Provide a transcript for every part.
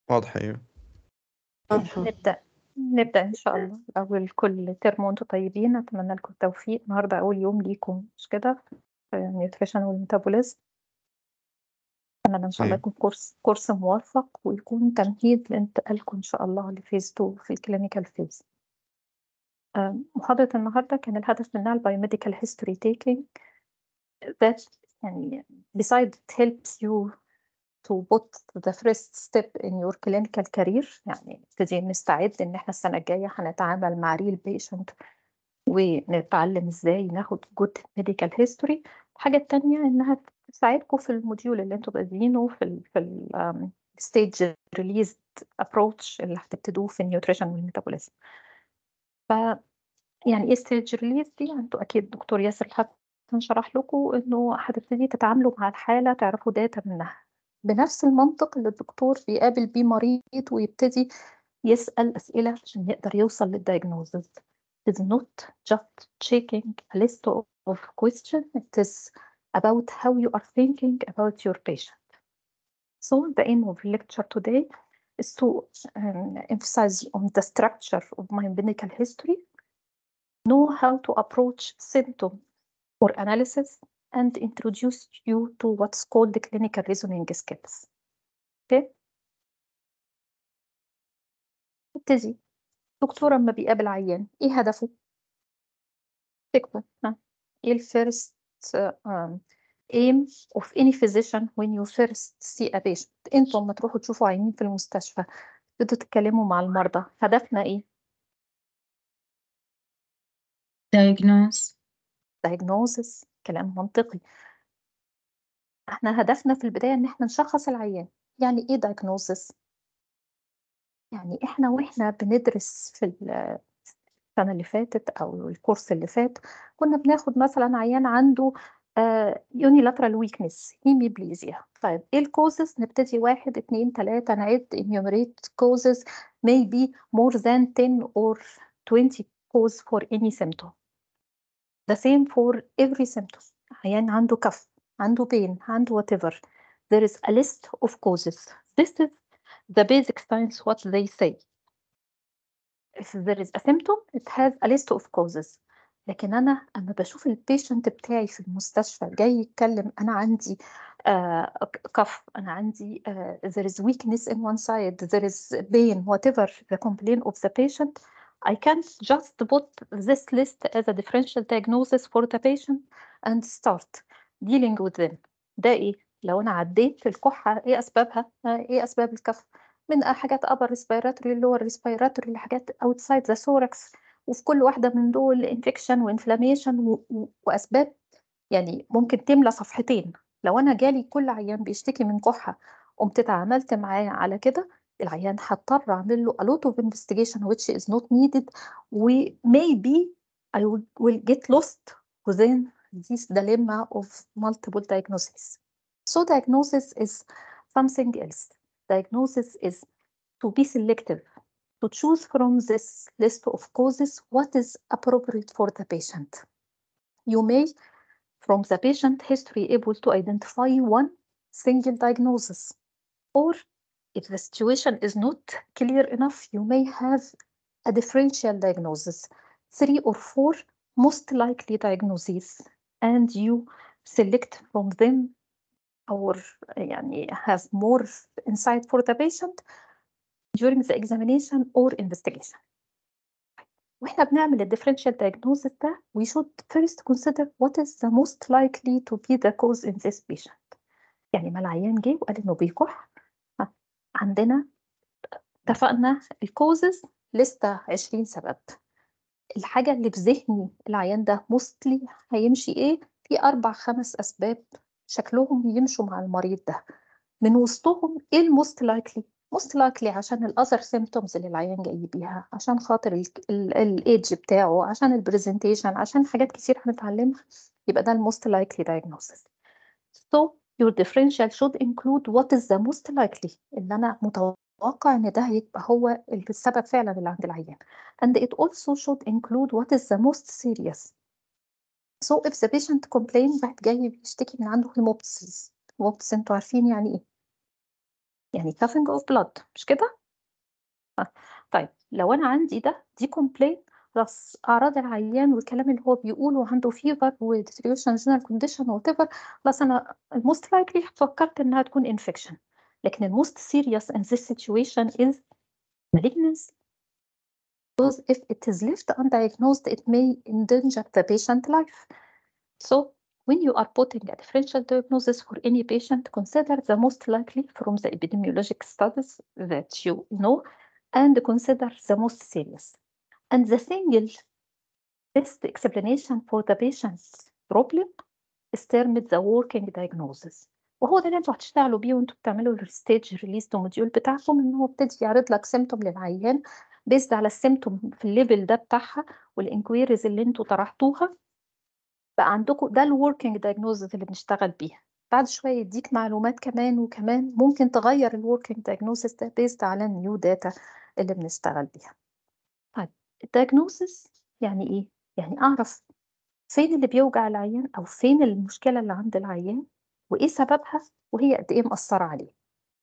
واضحة أيوه. واضحة. نبدأ نبدأ إن شاء الله الأول كل ترم وأنتم طيبين أتمنى لكم التوفيق النهاردة أول يوم ليكم مش كده في نيوتريشن والميتابوليزم أتمنى إن شاء الله أيوه. يكون كورس كورس موفق ويكون تمهيد لانتقالكم إن شاء الله لفيز 2 في الكلينيكال فيز محاضرة النهاردة كان الهدف منها البايوميديكال هيستوري تيكينج that يعني beside it helps you to put the first step in your clinical career يعني نبتدي نستعد ان احنا السنة الجاية هنتعامل مع real patient ونتعلم ازاي ناخد good medical history الحاجة التانية انها تساعدكم في الموديول اللي انتوا بادئينه في ال في ال stage released approach اللي هتبتدوه في النيوتريشن والميتابوليزم ف يعني ايه stage release دي انتوا اكيد دكتور ياسر الحسن شرح لكم انه هتبتدي تتعاملوا مع الحالة تعرفوا داتا منها بنفس المنطق اللي الدكتور بيقابل بيه مريض ويبتدي يسأل أسئلة عشان يقدر يوصل للdiagnosis. It is not just checking a list of questions, it is about how you are thinking about your patient. So the aim of lecture today is to um, emphasize on the structure of my medical history, know how to approach symptom or analysis, and introduce you to what's called the clinical reasoning skills. Okay? نبتدي دكتور لما بيقابل عيان ايه هدفه؟ تكتب ها ايه الفيرست aim of any physician when you first see a patient انتوا لما تروحوا تشوفوا عيانين في المستشفى تبتدوا تتكلموا مع المرضى هدفنا ايه؟ diagnose diagnosis كلام منطقي احنا هدفنا في البداية ان احنا نشخص العيان يعني ايه diagnosis يعني احنا واحنا بندرس في السنة اللي فاتت او الكورس اللي فات كنا بناخد مثلا عيان عنده يونيلاترال ويكنس هيميبليزيا طيب ايه الكوزز نبتدي واحد اتنين تلاتة نعد enumerate causes maybe more than 10 or 20 cause for any symptom the same for every symptom عيان عنده كف عنده pain عنده whatever there is a list of causes this is the basic science what they say if there is a symptom it has a list of causes لكن انا اما بشوف البيشنت بتاعي في المستشفى جاي يتكلم انا عندي uh, كف انا عندي uh, there is weakness in one side there is pain whatever the complaint of the patient I can't just put this list as a differential diagnosis for the patient and start dealing with them ده ايه لو انا عديت الكحة ايه اسبابها ايه اسباب الكف من حاجات upper respiratory lower respiratory لحاجات outside the thorax وفي كل واحدة من دول infection وانفلاميشن واسباب يعني ممكن تملى صفحتين لو انا جالي كل عيان بيشتكي من كحة قمت اتعاملت معاه على كده العيان هضطر اعمل له a lot of investigation which is not needed و maybe I will, will get lost within this dilemma of multiple diagnoses. So diagnosis is something else. Diagnosis is to be selective, to choose from this list of causes what is appropriate for the patient. You may, from the patient history, able to identify one single diagnosis, or if the situation is not clear enough, you may have a differential diagnosis, three or four most likely diagnoses, and you select from them or يعني have more insight for the patient during the examination or investigation. واحنا بنعمل ال differential diagnosis ده we should first consider what is the most likely to be the cause in this patient. يعني ما العيان جه وقال انه بيكح عندنا اتفقنا الكوزز لسه 20 سبب الحاجة اللي في ذهني العيان ده mostly هيمشي ايه في أربع خمس أسباب شكلهم يمشوا مع المريض ده من وسطهم ايه الموست لايكلي موست لايكلي عشان الاذر سيمتومز اللي العيان جاي بيها عشان خاطر الايدج بتاعه عشان البرزنتيشن عشان حاجات كتير هنتعلمها يبقى ده الموست لايكلي diagnosis so your differential should include what is the most likely اللي انا متوقع ان ده هيبقى هو السبب فعلا اللي عند العيان and it also should include what is the most serious So if the patient complain واحد جاي بيشتكي من عنده هيموبتسيس هيموبتسيس انتوا عارفين يعني ايه يعني coughing of blood مش كده؟ آه. طيب لو أنا عندي ده دي complaint خلاص أعراض العيان والكلام اللي هو بيقوله وعنده fever وdeterioration general condition whatever خلاص أنا most likely فكرت إنها تكون infection لكن ال most serious in this situation is malignancy because if it is left undiagnosed it may endanger the patient life so when you are putting a differential diagnosis for any patient consider the most likely from the epidemiologic studies that you know and consider the most serious and the single best explanation for the patient's problem is termed the working diagnosis وهو ده اللي انتوا هتشتغلوا بيه وانتوا بتعملوا الستيج ريليز موديول بتاعكم ان هو ابتدي يعرض لك سيمتوم للعيان بيزد على السيمتوم في الليفل ده بتاعها والانكويريز اللي انتوا طرحتوها بقى عندكم ده الوركينج دايجنوزز اللي بنشتغل بيها بعد شويه يديك معلومات كمان وكمان ممكن تغير الوركينج دايجنوزز ده بيزد على النيو داتا اللي بنشتغل بيها طيب الدايجنوزز يعني ايه يعني اعرف فين اللي بيوجع العيان او فين المشكله اللي عند العيان وايه سببها وهي قد ايه مأثره عليه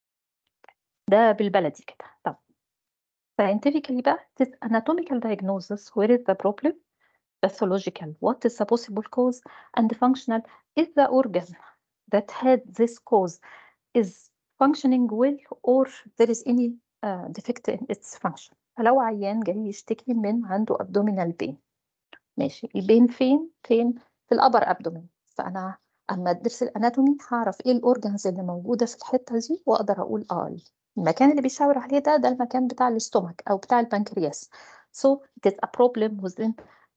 ده بالبلدي كده طب scientifically بقى this anatomical diagnosis where is the problem pathological what is the possible cause and functional is the organ that had this cause is functioning well or there is any uh, defect in its function فلو عيان جاي يشتكي من عنده abdominal pain ماشي البين فين فين في الابر ابدومين فانا اما ادرس الاناتومي هعرف ايه الاورجنز اللي موجوده في الحته دي واقدر اقول اه المكان اللي بيشاور عليه ده ده المكان بتاع الاستومك او بتاع البنكرياس so it is a problem within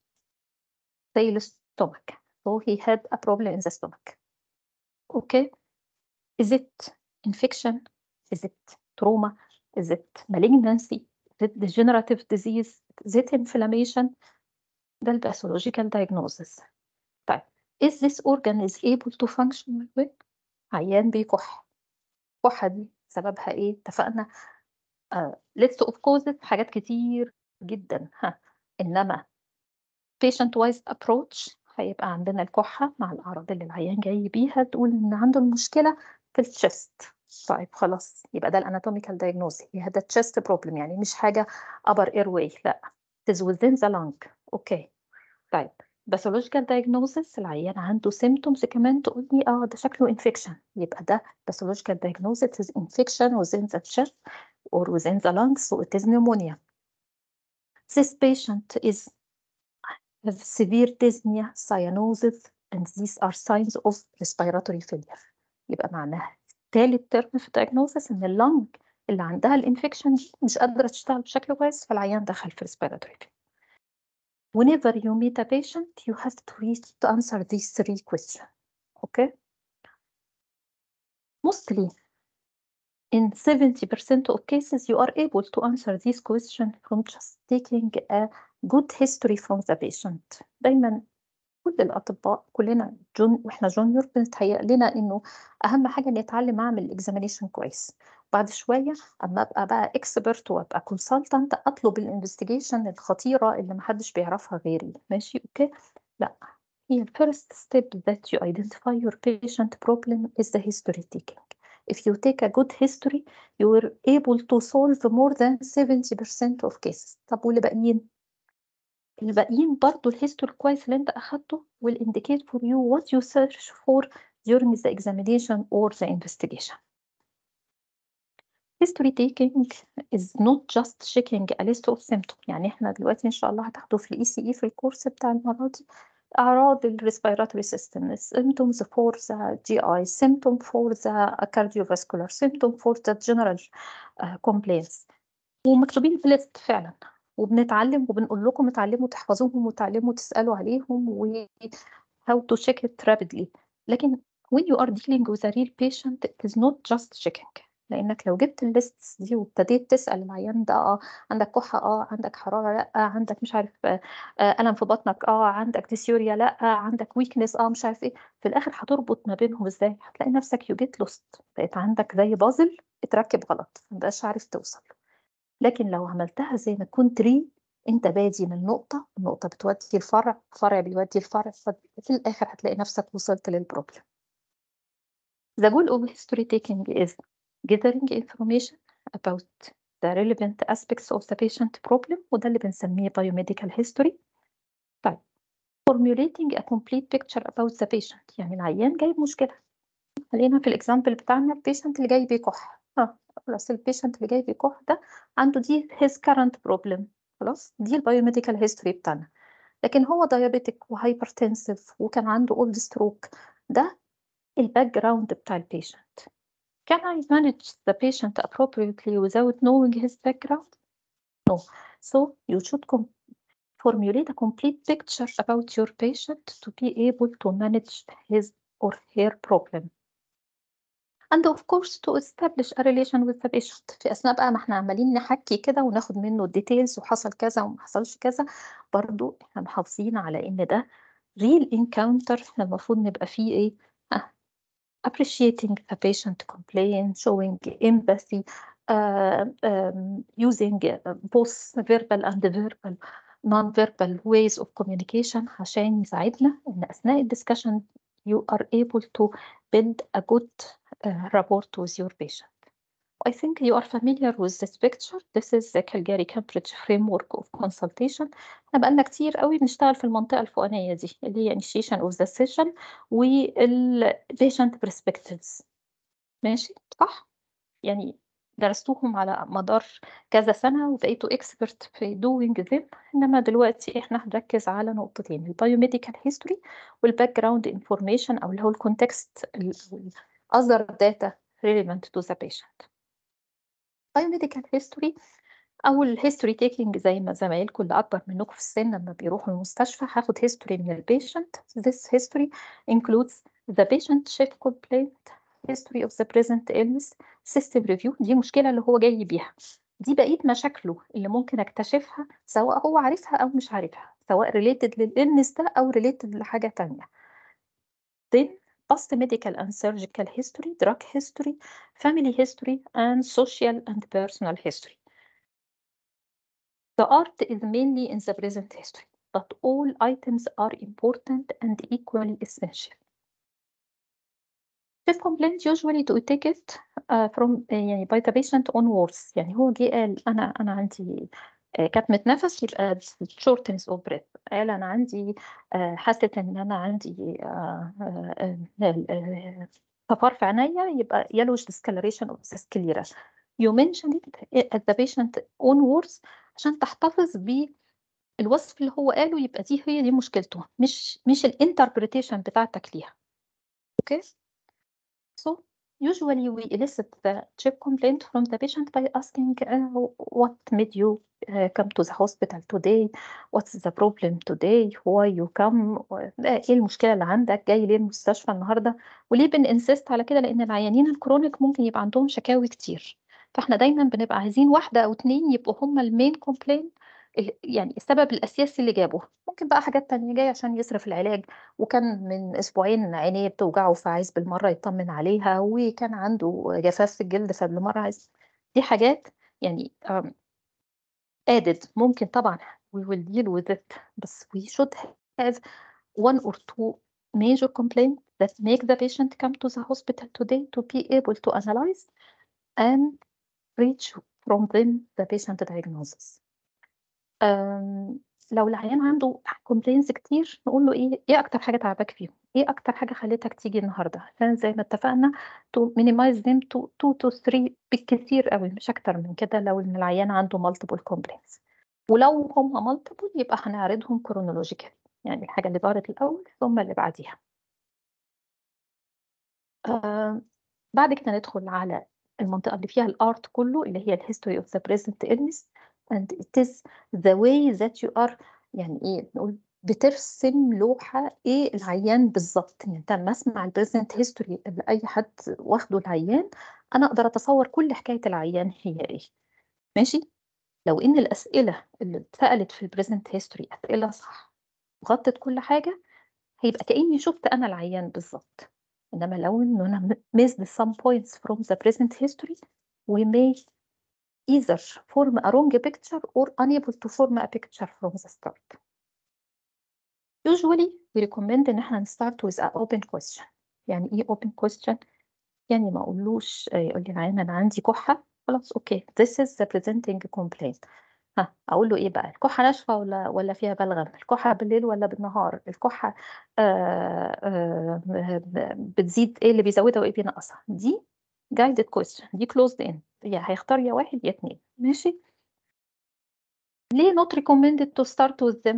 the stomach so he had a problem in the stomach okay is it infection is it trauma is it malignancy is it degenerative disease is it inflammation ده الباثولوجيكال diagnosis طيب is this organ is able to function well عيان بيكح الكحة دي سببها ايه اتفقنا آه list of causes حاجات كتير جدا ها انما patient wise approach هيبقى عندنا الكحة مع الأعراض اللي العيان جاي بيها تقول إن عنده المشكلة في الشيست طيب خلاص يبقى ده الاناتوميكال diagnosis هي ده chest problem يعني مش حاجة upper airway لا it is within the lung اوكي طيب باثولوجيكال diagnosis العيان عنده symptoms كمان تقول لي اه ده شكله infection يبقى ده pathological diagnosis is infection within the chest or within the lungs so it is pneumonia this patient is has severe dyspnea cyanosis and these are signs of respiratory failure يبقى معناها تالت ترم في diagnosis ان اللنج اللي عندها الانفكشن دي مش قادرة تشتغل بشكل كويس فالعيان دخل في respiratory failure whenever you meet a patient, you have to reach to answer these three questions. Okay? Mostly, in 70% of cases, you are able to answer these questions from just taking a good history from the patient. دايما كل الأطباء كلنا جون واحنا جونيور بنتهيأ لنا إنه أهم حاجة نتعلم أعمل اكزامينيشن كويس. بعد شوية أما أبقى بقى اكسبرت وأبقى كونسلتنت أطلب الانفستيجيشن الخطيرة اللي محدش بيعرفها غيري ماشي أوكي؟ لا هي ال first step that you identify your patient problem is the history taking. If you take a good history, you were able to solve more than 70% of cases. طب واللي باقيين؟ الباقيين برضه الهيستوري كويس اللي أنت أخدته will indicate for you what you search for during the examination or the investigation. history taking is not just checking a list of symptoms يعني احنا دلوقتي ان شاء الله هتاخدوا في الاي سي اي في الكورس بتاع المره دي اعراض الريسبيراتوري سيستم symptoms for the GI symptom for the cardiovascular symptom for the general uh, complaints ومكتوبين في ليست فعلا وبنتعلم وبنقول لكم اتعلموا تحفظوهم وتعلموا تسالوا عليهم و how to check it rapidly لكن when you are dealing with a real patient it is not just checking لانك لو جبت الليست دي وابتديت تسال العيان ده اه عندك كحه اه عندك حراره لا عندك مش عارف آه الم في بطنك اه عندك ديسيوريا لا عندك ويكنس اه مش عارف ايه في الاخر هتربط ما بينهم ازاي هتلاقي نفسك يو جيت لوست بقيت عندك زي بازل اتركب غلط مبقاش عارف توصل لكن لو عملتها زي ما تكون تري انت بادي من نقطه النقطه بتودي الفرع الفرع بيودي الفرع في الاخر هتلاقي نفسك وصلت للبروبلم The goal of history taking is gathering information about the relevant aspects of the patient problem وده اللي بنسميه biomedical history طيب formulating a complete picture about the patient يعني العيان جايب مشكلة خلينا في الاكزامبل بتاعنا البيشنت اللي جاي بيكح اه خلاص البيشنت اللي جاي بيكح ده عنده دي his current problem خلاص دي البايوميديكال هيستوري بتاعنا لكن هو diabetic وهايبرتنسيف وكان عنده اولد ستروك ده الباك جراوند بتاع البيشنت Can I manage the patient appropriately without knowing his background? No. So you should com- formulate a complete picture about your patient to be able to manage his or her problem. And of course to establish a relation with the patient. في أثناء بقى ما احنا عمالين نحكي كده وناخد منه الديتيلز وحصل كذا وما حصلش كذا برضو احنا محافظين على إن ده real encounter احنا المفروض نبقى فيه إيه؟ آه، appreciating the patient complaint, showing empathy, uh, um, using uh, both verbal and verbal non-verbal ways of communication عشان يساعدنا إن أثناء الدiscussion you are able to build a good uh, rapport with your patient. I think you are familiar with this picture. This is the Calgary Cambridge framework of consultation. احنا بقالنا كتير قوي بنشتغل في المنطقة الفوقانية دي اللي هي initiation of the session وال patient perspectives. ماشي صح؟ يعني درستوهم على مدار كذا سنة وبقيتوا expert في doing them إنما دلوقتي إحنا هنركز على نقطتين البايوميديكال هيستوري والباك جراوند انفورميشن أو اللي هو الكونتكست other data relevant to the patient. biomedical history أو الهيستوري تيكينج زي ما زمايلكم اللي أكبر منكم في السن لما بيروحوا المستشفى هاخد history من البيشنت. This history includes the patient chief complaint, history of the present illness, system review دي مشكلة اللي هو جاي بيها. دي بقية مشاكله اللي ممكن أكتشفها سواء هو عارفها أو مش عارفها سواء related للإلنس ده أو related لحاجة تانية. Then past medical and surgical history, drug history, family history, and social and personal history. The art is mainly in the present history, but all items are important and equally essential. Chief complaint usually to take it uh, from uh, يعني by the patient onwards يعني هو جه قال أنا أنا عندي آه، كتمة نفس يبقى shortness of breath قال أنا عندي آه، حاسة إن أنا عندي آه، آه، آه، آه، صفار في عينيا يبقى yellowish discoloration of the sclera. You mentioned it at the patient onwards عشان تحتفظ بالوصف اللي هو قاله يبقى دي هي دي مشكلته مش مش الانتربريتيشن بتاعتك ليها. Okay? So usually we elicit the chief complaint from the patient by asking uh, what made you uh, come to the hospital today? What's the problem today? Why you come? ايه المشكلة اللي عندك؟ جاي ليه المستشفى النهاردة؟ وليه بننسست على كده؟ لأن العيانين الكرونيك ممكن يبقى عندهم شكاوي كتير. فاحنا دايما بنبقى عايزين واحدة أو اتنين يبقوا هما المين كومبلين يعني السبب الأساسي اللي جابه ممكن بقى حاجات تانية جاي عشان يصرف العلاج وكان من أسبوعين عينيه بتوجعه فعايز بالمرة يطمن عليها وكان عنده جفاف في الجلد فبالمرة عايز دي حاجات يعني um, added ممكن طبعا we will deal with it بس we should have one or two major complaints that make the patient come to the hospital today to be able to analyze and reach from them the patient diagnosis. أم، لو العيان عنده complaints كتير نقول له ايه ايه اكتر حاجه تعباك فيهم ايه اكتر حاجه خلتك تيجي النهارده عشان زي ما اتفقنا to minimize them to 2 to 3 بالكتير قوي مش اكتر من كده لو ان العيان عنده multiple complaints ولو هم multiple يبقى هنعرضهم chronologically يعني الحاجه اللي ظهرت الاول ثم اللي بعديها آه بعد كده ندخل على المنطقه اللي فيها الارت كله اللي هي الهيستوري اوف ذا بريزنت illness and it is the way that you are يعني ايه نقول بترسم لوحة ايه العيان بالظبط يعني انت لما اسمع البريزنت هيستوري اللي اي حد واخده العيان انا اقدر اتصور كل حكاية العيان هي ايه ماشي لو ان الاسئلة اللي اتسألت في البريزنت هيستوري اسئلة صح وغطت كل حاجة هيبقى كأني شفت انا العيان بالظبط انما لو انه انا missed some points from the present history we may either form a wrong picture or unable to form a picture from the start. Usually we recommend إن احنا نstart with a open question. يعني إيه open question؟ يعني ما أقولوش آآ يقول لي العيان أنا عندي كُحّة، خلاص أوكي this is the presenting complaint ها، أقول له إيه بقى، الكُحّة ناشفة والّا والّا فيها بلغم، الكُحّة بالليل والّا بالنهار، الكُحّة آآ آآ ب بتزيد إيه اللي بيزوّدها وإيه بينقّصها، دي guided question دي closed end يا هيختار يا 1 يا 2 ماشي؟ ليه not recommended to start with them؟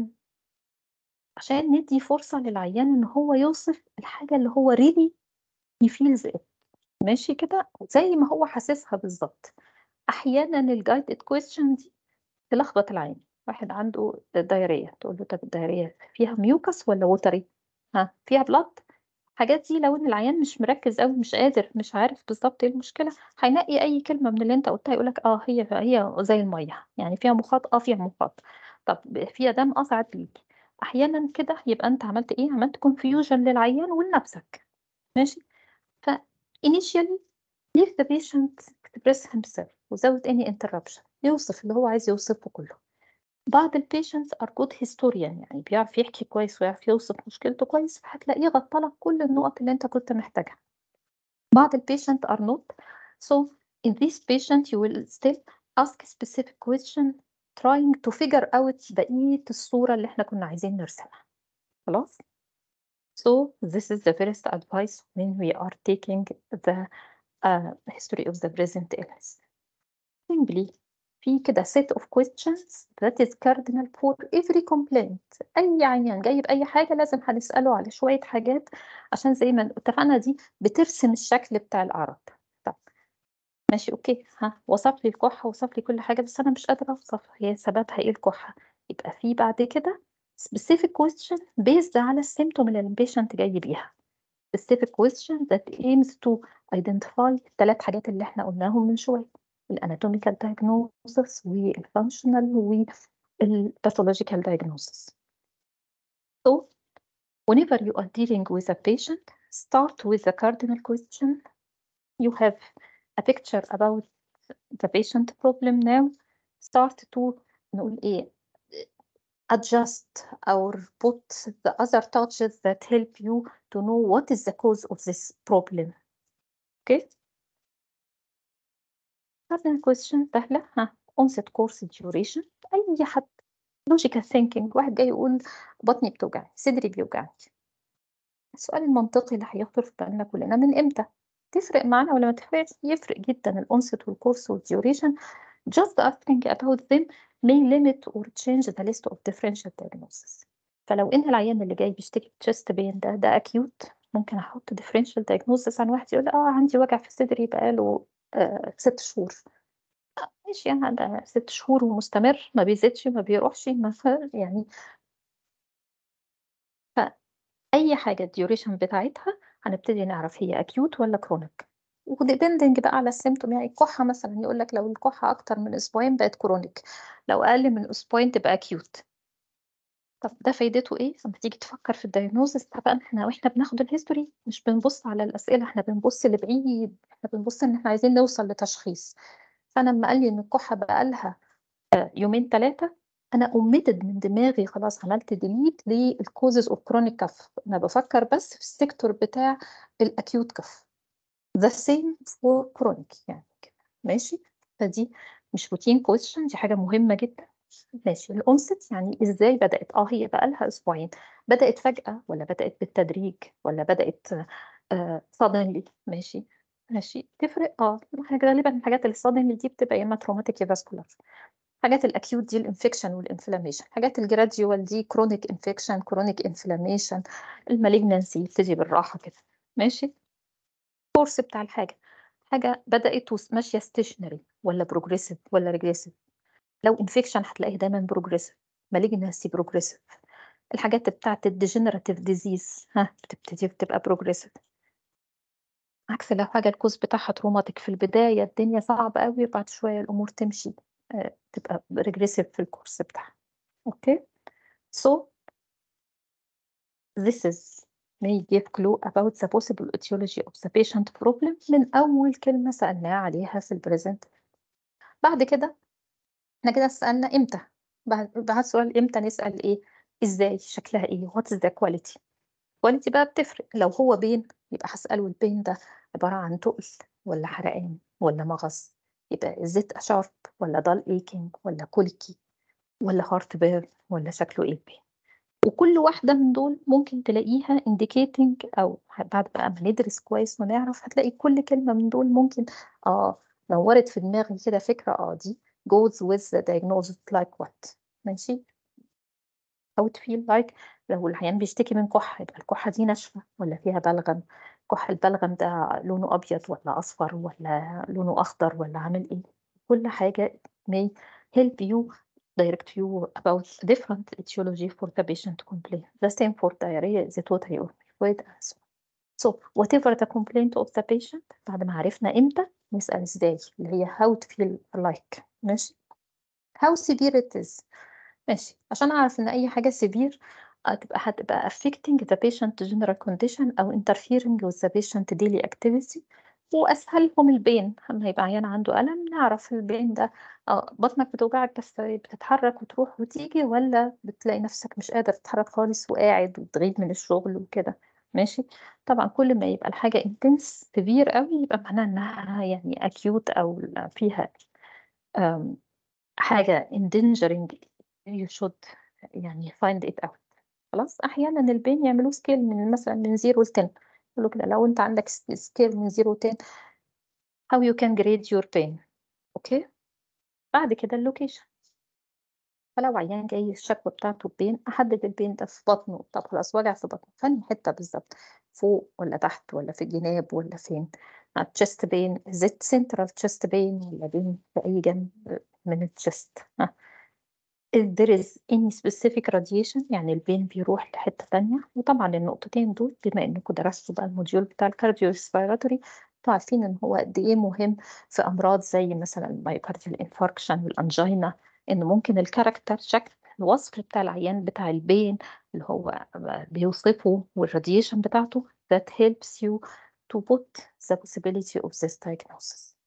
عشان ندّي فرصة للعيان إن هو يوصف الحاجة اللي هو really he feels it ماشي كده، زي ما هو حاسسها بالضبط. أحيانًا الguided question دي تلخبط العيان، واحد عنده diarrhea تقول له طَب الdiarrhea فيها mucus والّا watery؟ ها، فيها blood؟ الحاجات دي لو إن العيان مش مركّز أوي مش قادر مش عارف بالضبط إيه المشكلة، هينقّي أي كلمة من اللي أنت قُلتها يقول لك آه هي هي زي المَيّة، يعني فيها مخاط، آه فيها مخاط، طَب فيها دم، آه ساعات بييجي. أحيانًا كده يبقى أنت عملت إيه، عملت confusion للعيان ولنَفْسك ماشي؟ ف initially leave the patient express himself without any interruption يوصف اللي هو عايز يوصفه كُلّه. بعض الpatients are good historian يعني بيعرف يحكي كويس ويعرف يوصف مشكلته كويس، فهتلاقيه غطّى لك كل النُقط اللي أنت كنت محتاجها. بعض الpatient are not so in this patient you will still ask specific question trying to figure out بقية الصورة اللي إحنا كنا عايزين نرسمها. خلاص؟ So this is the first advice when we are taking the uh, history of the present illness. Simply في كده set of questions that is cardinal for every complaint أي عيان جاي بأي حاجة لازم هنسأله على شوية حاجات عشان زي ما اتفقنا دي بترسم الشكل بتاع الأعراض. طَب ماشي أوكي، ها وصف لي الكُحّة وصف لي كل حاجة بس أنا مش قادرة أوصف هي سببها إيه الكُحّة، يبقى في بعد كده specific question based على الsymptom اللي الpatient جاي بيها. specific question that aims to identify ال3 حاجات اللي إحنا قُلناهم من شوية، الanatomical diagnosis والfunctional والpathological diagnosis. So whenever you are dealing with a patient start with the cardinal question you have a picture about the patient problem now start to نقول إيه adjust or put the other touches that help you to know what is the cause of this problem. أوكي؟ cardinal question سهلة ها onset course duration أي حد logical thinking واحد جاي يقول بطني بتوجعني، صدري بيوجعني. السؤال المنطقي اللي هيخطر في بالنا كلنا من إمتى؟ تفرق معانا والّا ما تفرقش؟ يفرق جدًا الonset والcourse والduration just asking about them may limit or change the list of differential diagnosis. فلو إن العيان اللي جاي بيشتكي بchest pain ده ده acute ممكن أحط differential diagnosis عن واحد يقول آه عندي وجع في صدري بقى له آآ 6 شهور. آه ماشي يعني ده 6 شهور ومستمر ما بيزيدش ما بيروحش ما ف يعني فأي حاجة الduration بتاعتها هنبتدي نعرف هي acute والّا chronic ودepending بقى على الsymptom يعني الكُحّة مثلًا يقول لك لو الكُحّة أكتر من أسبوعين بقت chronic لو أقل من أسبوعين تبقى acute. طَب ده فايدته إيه؟ لمّا تيجي تفكّر في الdiagnosis اتفقنا إحنا وإحنا بناخد الhistory مش بنبُص على الأسئلة إحنا بنبُص لبعيد، إحنا بنبُص إن إحنا عايزين نوصل لتشخيص. فأنا أمّا قال لي إن الكُحّة بقى لها آآ يومين 3 أنا omitted من دماغي خلاص عملت delete للcauses of chronic cough أنا بافكّر بس في السيكتور بتاع الacute cough. the same for chronic يعني كده ماشي؟ فدي مش routine question دي حاجة مهمة جدًا. ماشي الonset يعني إزاي بدأت؟ آه هي بقى لها أسبوعين، بدأت فجأة والّا بدأت بالتدريج والّا بدأت آآ suddenly ماشي، ماشي تفرق آه غالبًا الحاجات الsuddenly دي بتبقى يا إما traumatic يا vascular. حاجات الacute دي الinfection والinflammation حاجات الgradual دي chronic infection chronic inflammation الmalignancy يبتدي بالراحة كده ماشي؟ الcourse بتاع الحاجة، حاجة بدأت وس ماشية stationary والّا progressive والّا regressive لو infection هتلاقيها دايمًا progressive malignancy progressive الحاجات بتاعة الdegenerative disease ها بتبتدي بتبقى progressive. عكس لو حاجة الcause بتاعها traumatic في البداية الدنيا صعبة أوي وبعد شوية الأمور تمشي آآ تبقى regressive في الcourse بتاعها. أوكي؟ so this is may give clue about the possible etiology of the patient problem من أول كلمة سألناه عليها في الpresent. بعد كده إحنا كده سألنا إمتى، بعد بعد سؤال إمتى نسأل إيه، إزاي، شكلها إيه، what is the quality. quality بقى بتفرق لو هو pain يبقى هاسأله الpain ده عبارة عن تقل ولا حرقان ولا مغص يبقى is it a sharp ولا dull aching ولا colicky ولا heart burn ولا شكله ايه البين وكل واحدة من دول ممكن تلاقيها indicating أو بعد بقى ما ندرس كويس ونعرف هتلاقي كل كلمة من دول ممكن اه نورت في دماغي كده فكرة اه دي goes with the diagnosis like what ماشي how to feel like لو العيان بيشتكي من كحة يبقى الكحة دي ناشفة ولا فيها بلغم كح البلغم ده لونه أبيض ولا أصفر ولا لونه أخضر ولا عامل إيه كل حاجة may help you direct you about different etiology for the patient complaint. The same for diarrhea, the totally or typhoid and so on. So whatever the complaint of the patient بعد ما عرفنا امتى نسأل ازاي اللي هي how to feel like ماشي how severe it is ماشي عشان اعرف ان اي حاجة severe هتبقى هتبقى affecting the patient general condition او interfering with the patient daily activity واسهلهم البين لما يبقى عيان عنده الم نعرف البين ده اه بطنك بتوجعك بس بتتحرك وتروح وتيجي ولا بتلاقي نفسك مش قادر تتحرك خالص وقاعد وتغيب من الشغل وكده ماشي طبعا كل ما يبقى الحاجة intense كبير قوي يبقى معناها انها يعني acute او فيها um, حاجة endangering you should يعني find it out خلاص احيانا البين يعملوه سكيل من مثلا من 0 ل 10 يقولوا كده لو انت عندك سكيل من 0 ل 10 how you can grade your pain اوكي بعد كده اللوكيشن فلو عيان جاي الشكوى بتاعته بين احدد البين ده في بطنه طب خلاص وجع في بطنه فاني حته بالظبط فوق ولا تحت ولا في الجناب ولا فين تشست بين زيت سنترال تشست بين ولا بين في اي جنب من التشست if there is any specific radiation يعني البين بيروح لحتة تانية وطبعا النقطتين دول بما انكم درستوا بقى الموديول بتاع الكارديو ريسبيراتوري انتوا عارفين ان هو قد ايه مهم في امراض زي مثلا المايوكارديال انفاركشن والانجينا ان ممكن الكاركتر شكل الوصف بتاع العيان بتاع البين اللي هو بيوصفه والراديشن بتاعته that helps you to put the possibility of this diagnosis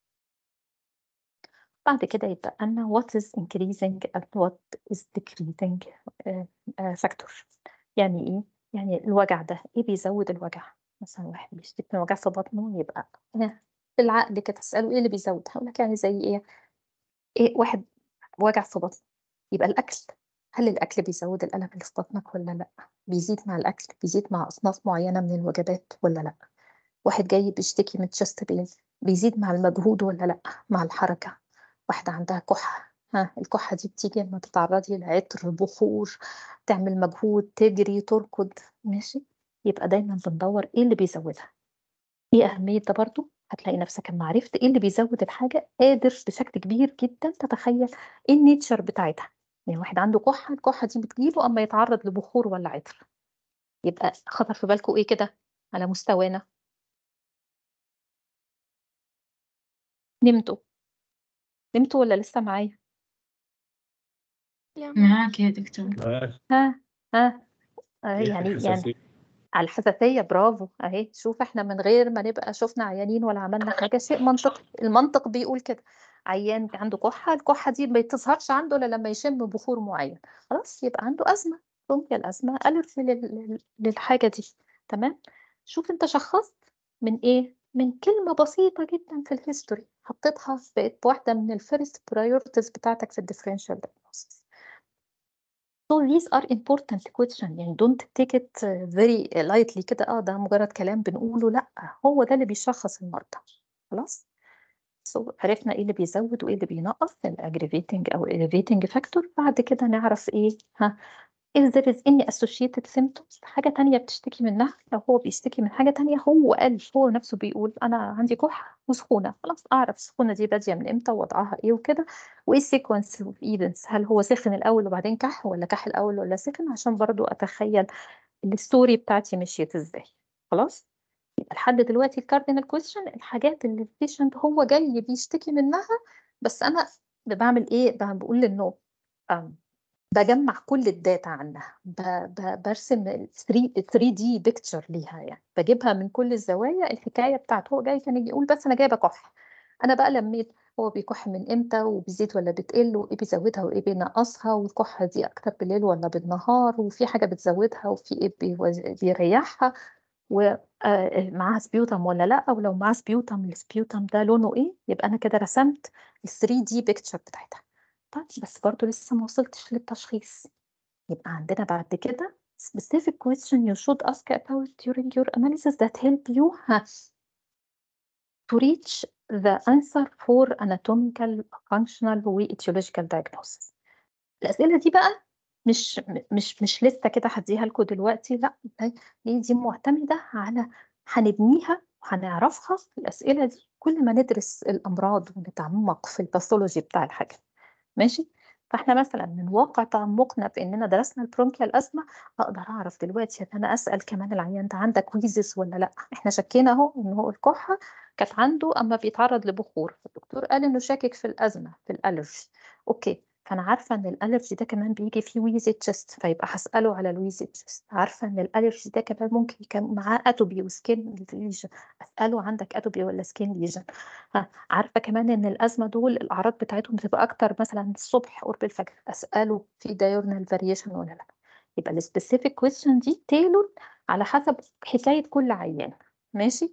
بعد كده يبقى لنا what is increasing and what is decreasing uh, uh, factor يعني ايه؟ يعني الوجع ده ايه بيزود الوجع؟ مثلا واحد بيشتكي من وجع في بطنه يبقى بالعقل كده تسأله ايه اللي بيزود؟ هقول لك يعني زي ايه؟ ايه واحد وجع في بطنه يبقى الاكل هل الاكل بيزود الالم اللي في بطنك ولا لا؟ بيزيد مع الاكل بيزيد مع اصناف معينه من الوجبات ولا لا؟ واحد جاي بيشتكي من تشست بين بيزيد مع المجهود ولا لا؟ مع الحركه واحدة عندها كحة ها الكحة دي بتيجي لما تتعرضي لعطر بخور تعمل مجهود تجري تركض ماشي يبقى دايما بندور ايه اللي بيزودها ايه أهمية ده برضو هتلاقي نفسك لما عرفت ايه اللي بيزود الحاجة قادر بشكل كبير جدا تتخيل ايه النيتشر بتاعتها يعني واحد عنده كحة الكحة دي بتجيله اما يتعرض لبخور ولا عطر يبقى خطر في بالكم ايه كده على مستوانا نمتوا نمتوا ولا لسه معايا معاك يا دكتور ها ها آه يعني يعني على الحساسية برافو اهي شوف احنا من غير ما نبقى شفنا عيانين ولا عملنا حاجة شيء منطقي المنطق بيقول كده عيان عنده كحة الكحة دي ما تظهرش عنده الا لما يشم بخور معين خلاص يبقى عنده أزمة ممكن الأزمة ألرجي للحاجة دي تمام شوف انت شخصت من ايه من كلمة بسيطة جدا في الهيستوري حطيتها بقت واحدة من الفيرست برايورتيز بتاعتك في الديفرنشال diagnosis. So these are important questions يعني don't take it very lightly كده اه ده مجرد كلام بنقوله لا هو ده اللي بيشخص المرضى خلاص so عرفنا ايه اللي بيزود وايه اللي بينقص الaggravating او elevating factor بعد كده نعرف ايه ها if there is any associated symptoms حاجة تانية بتشتكي منها لو هو بيشتكي من حاجة تانية هو قال هو نفسه بيقول أنا عندي كحة وسخونة خلاص أعرف السخونة دي بادية من إمتى ووضعها إيه وكده وإيه السيكونس اوف ايفنتس هل هو سخن الأول وبعدين كح ولا كح الأول ولا سخن عشان برضو أتخيل الستوري بتاعتي مشيت إزاي خلاص يبقى لحد دلوقتي الكاردينال كويشن الحاجات اللي البيشنت هو جاي بيشتكي منها بس أنا بعمل إيه بقول إنه بجمع كل الداتا عنها ب... ب... برسم 3 3 دي بيكتشر ليها يعني بجيبها من كل الزوايا الحكايه بتاعته هو جاي كان يجي يقول بس انا جايبه كح انا بقى لميت هو بيكح من امتى وبيزيد ولا بتقل وايه بيزودها وايه بينقصها والكحه دي اكتر بالليل ولا بالنهار وفي حاجه بتزودها وفي ايه بيريحها و آآ معاها سبيوتم والّا لأ، ولو معاها سبيوتم السبيوتم ده لونه إيه، يبقى أنا كده رسمت ال3D picture بتاعتها. طيب بس برضه لسه ما وصلتش للتشخيص، يبقى عندنا بعد كده specific question you should ask about during your analysis that help you ها to reach the answer for anatomical, functional وetiological diagnosis. الأسئلة دي بقى مش م مش مش لسه كده هادّيها لكم دلوقتي لأ، هي دي معتمدة على هنبنيها وهنعرفها الأسئلة دي كل ما ندرس الأمراض ونتعمق في الpathology بتاع الحاجة، ماشي؟ فإحنا مثلًا من واقع تعمقنا في إننا درسنا الbronchial asthma أقدر أعرف دلوقتي إن أنا أسأل كمان العيان ده عندك wheezes والّا لأ، إحنا شكينا أهو إن هو الكحة كانت عنده أمّا بيتعرض لبخور، فالدكتور قال إنه شاكك في الأزمة في الallergy أوكي، فأنا عارفة إن الallergy ده كمان بييجي فيه wheezy chest فيبقى هاسأله على الwheezy chest، عارفة إن الallergy ده كمان ممكن يكون معاه atopy وskin lesion أسأله عندك atopy والّا skin lesion ها، عارفة كمان إن الأزمة دول الأعراض بتاعتهم بتبقى أكتر مثلًا الصبح قرب الفجر، أسأله في diurnal variation والّا لأ، يبقى الspecific question دي tailor على حسب حكاية كل عيان، ماشي؟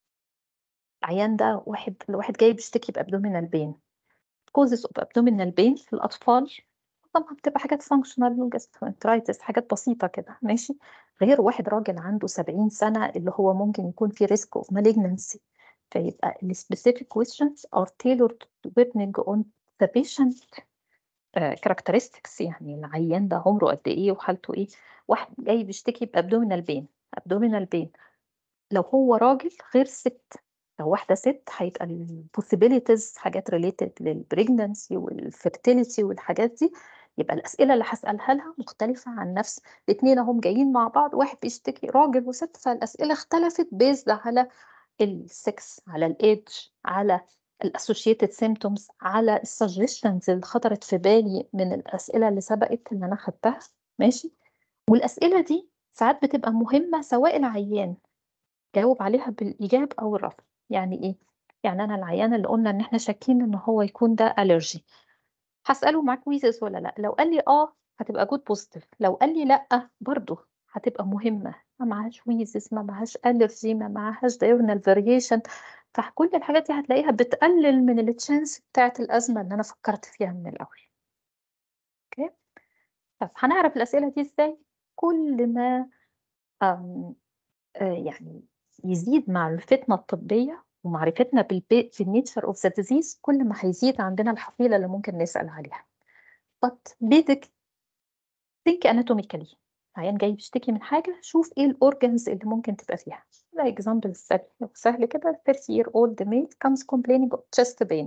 العيان ده واحد واحد جاي بيشتكي بabdominal pain causes of abdominal pain في الأطفال طبعًا بتبقى حاجات functional gastroenteritis حاجات بسيطة كده ماشي، غير واحد راجل عنده 70 سنة اللي هو ممكن يكون في risk of malignancy فيبقى الspecific questions are tailored depending on the patient آآ characteristics يعني العيان ده عمره قد إيه وحالته إيه، واحد جاي بيشتكي بabdominal pain abdominal pain لو هو راجل غير الست، لو واحدة ست هيبقى الpossibilities حاجات related للpregnancy والfertility والحاجات دي، يبقى الأسئلة اللي هاسألها لها مختلفة عن نفس الاتنين أهُم جايين مع بعض واحد بيشتكي راجل وست فالأسئلة اختلفت based على الsex على الage على الassociated symptoms على الsuggestions اللي خطرت في بالي من الأسئلة اللي سبقت اللي أنا خدتها ماشي، والأسئلة دي ساعات بتبقى مهمة سواء العيان جاوب عليها بالإيجاب أو الرفض، يعني إيه؟ يعني أنا العيان اللي قُلنا إن إحنا شاكين إن هو يكون ده allergy هاسأله معاك wheezes والّا لأ، لو قال لي آه هتبقى good positive لو قال لي لأ برضه هتبقى مهمة، ما معهاش wheezes ما معهاش allergy ما معهاش diurnal variation فكل الحاجات دي هتلاقيها بتقلل من الchance بتاعة الأزمة اللي أنا فكرت فيها من الأول. أوكي، طب هنعرف الأسئلة دي إزاي؟ كل ما آمم آآ يعني يزيد معرفتنا الطبية ومعرفتنا بالب بالnature of the disease كل ما هيزيد عندنا الحصيلة اللي ممكن نسأل عليها. but basic think anatomically عيان جاي بيشتكي من حاجة شوف إيه الorgans اللي ممكن تبقى فيها. ده example سهل سهل كده 30 year old male comes complaining of chest pain.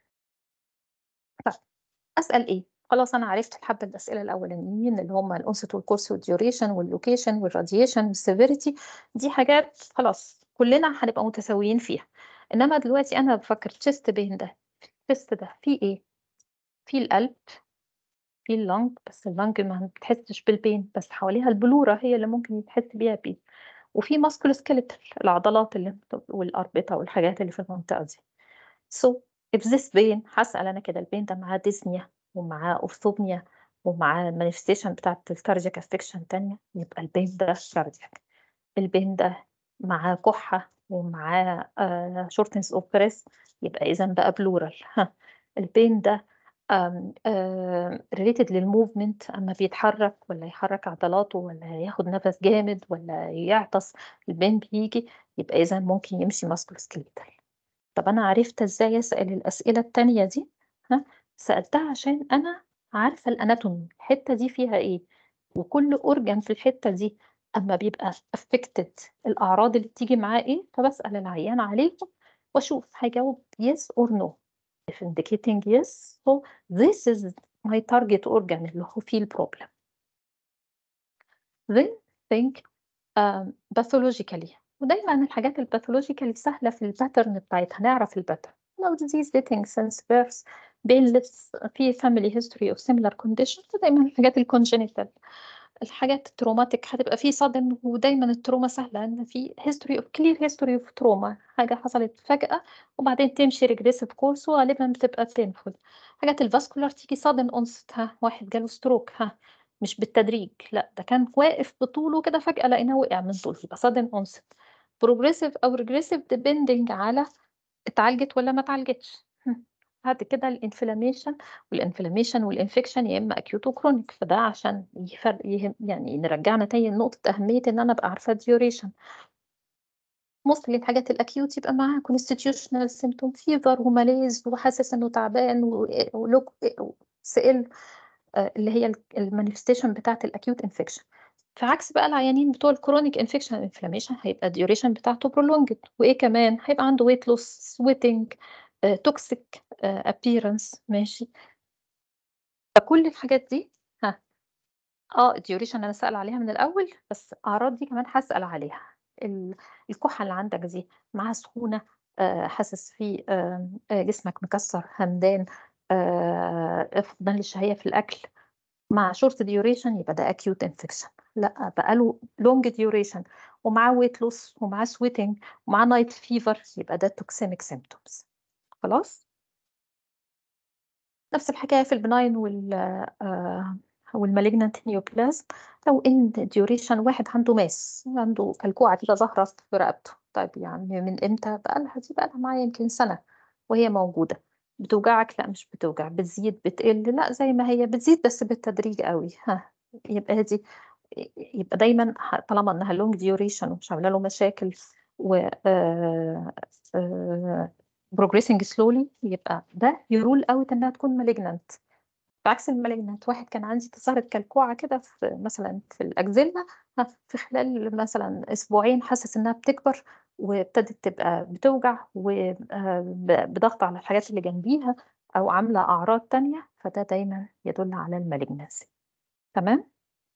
طيب أسأل إيه؟ خلاص أنا عرفت الحبة الأسئلة الأولانيين اللي هم الonset والcourse والduration والlocation والradiation والseverity دي حاجات خلاص كلنا هنبقى متساويين فيها، إنما دلوقتي أنا بافكر chest pain ده الchest ده فيه إيه؟ فيه القلب فيه الlung بس الlung ما بتحسش بالpain بس حواليها البلورة هي اللي ممكن يتحس بيها pain وفيه musculoskeletal العضلات اللي والأربطة والحاجات اللي في المنطقة دي. so if this pain هاسأل أنا كده الpain ده معاه dyspnea ومعاه orthopnea ومعاه manifestation بتاعة الcardiac affection تانية يبقى الpain ده cardiac الpain ده معاه كحة ومعاه آآ shortness of breath يبقى إذًا بقى pleural ها الpain ده آمم آآ related للmovement أمّا بيتحرك والّا يحرك عضلاته والّا ياخد نفس جامد والّا يعطس الpain بييجي يبقى إذًا ممكن يمشي musculoskeletal. طب أنا عرفت إزاي أسأل الأسئلة التانية دي؟ ها سألتها عشان أنا عارفة الanatomy الحتة دي فيها إيه، وكل organ في الحتة دي أمّا بيبقى affected الأعراض اللي بتيجي معاه إيه، فباسأل العيان عليهم وأشوف هيجاوب yes or no if indicating yes so this is my target organ اللي هو فيه الproblem. then think آمم pathologically ودايمًا الحاجات الpathological سهلة في الpattern بتاعتها نعرف الpattern لو disease dating since birth painless في family history of similar condition فدايمًا الحاجات الcongenital الحاجات الtraumatic هتبقى في sudden ودايمًا التروما سهلة إن في history of clear history of trauma حاجة حصلت فجأة وبعدين تمشي regressive course وغالبًا بتبقى painful. حاجات الvascular تيجي sudden onset ها واحد جاله stroke ها مش بالتدريج لأ ده كان واقف بطوله كده فجأة لقيناه وقع من طوله يبقى sudden onset progressive أو regressive depending على اتعالجت والّا ما اتعالجتش إمم، بعد كده الinflammation والinflammation والinfection يا إما acute وchronic فده عشان يفر يهم يعني نرجّعنا تاني لنقطة أهمية إن أنا أبقى عارفة الduration. mostly الحاجات الacute يبقى معاها constitutional symptom fever وملاذ وحاسس إنه تعبان و ولوك سِقِل آآ اللي هي ال الmanifestation بتاعة الacute infection. في عكس بقى العيانين بتوع الchronic infection inflammation هيبقى الduration بتاعته prolonged وإيه كمان هيبقى عنده weight loss sweating آآ toxic آآ appearance ماشي. فكل الحاجات دي ها آه الduration أنا سائلة عليها من الأول بس الأعراض دي كمان هاسأل عليها. ال الكحة اللي عندك دي معاها سخونة آآ حاسس في آمم آآ جسمك مكسّر همدان آآ فقدان للشهية في الأكل مع short duration يبقى ده acute infection لأ بقى له long duration ومعاه weight loss ومعاه sweating ومعاه night fever يبقى ده toxemic symptoms خلاص؟ نفس الحكاية في الbenign وال آآ والmalignant neoplasm لو إن duration واحد عنده mass عنده كلكوعة كده ظاهرة في رقبته، طيب يعني من إمتى؟ بقى لها دي بقى لها معايا يمكن سنة وهي موجودة، بتوجعك؟ لأ مش بتوجع، بتزيد، بتقل؟ لأ زي ما هي، بتزيد بس بالتدريج أوي، ها يبقى دي ي يبقى دايمًا ح طالما إنها long duration ومش عاملة له مشاكل و آآ آآ progressing slowly يبقى ده يrule out إنها تكون malignant بعكس الmalignant واحد كان عندي ظهرت كلكوعة كده في مثلًا في الأكزيلا ها في خلال مثلًا أسبوعين حاسس إنها بتكبر وابتدت تبقى بتوجع و آآ ب بضغط على الحاجات اللي جنبيها أو عاملة أعراض تانية، فده دايمًا يدل على الmalignancy تمام؟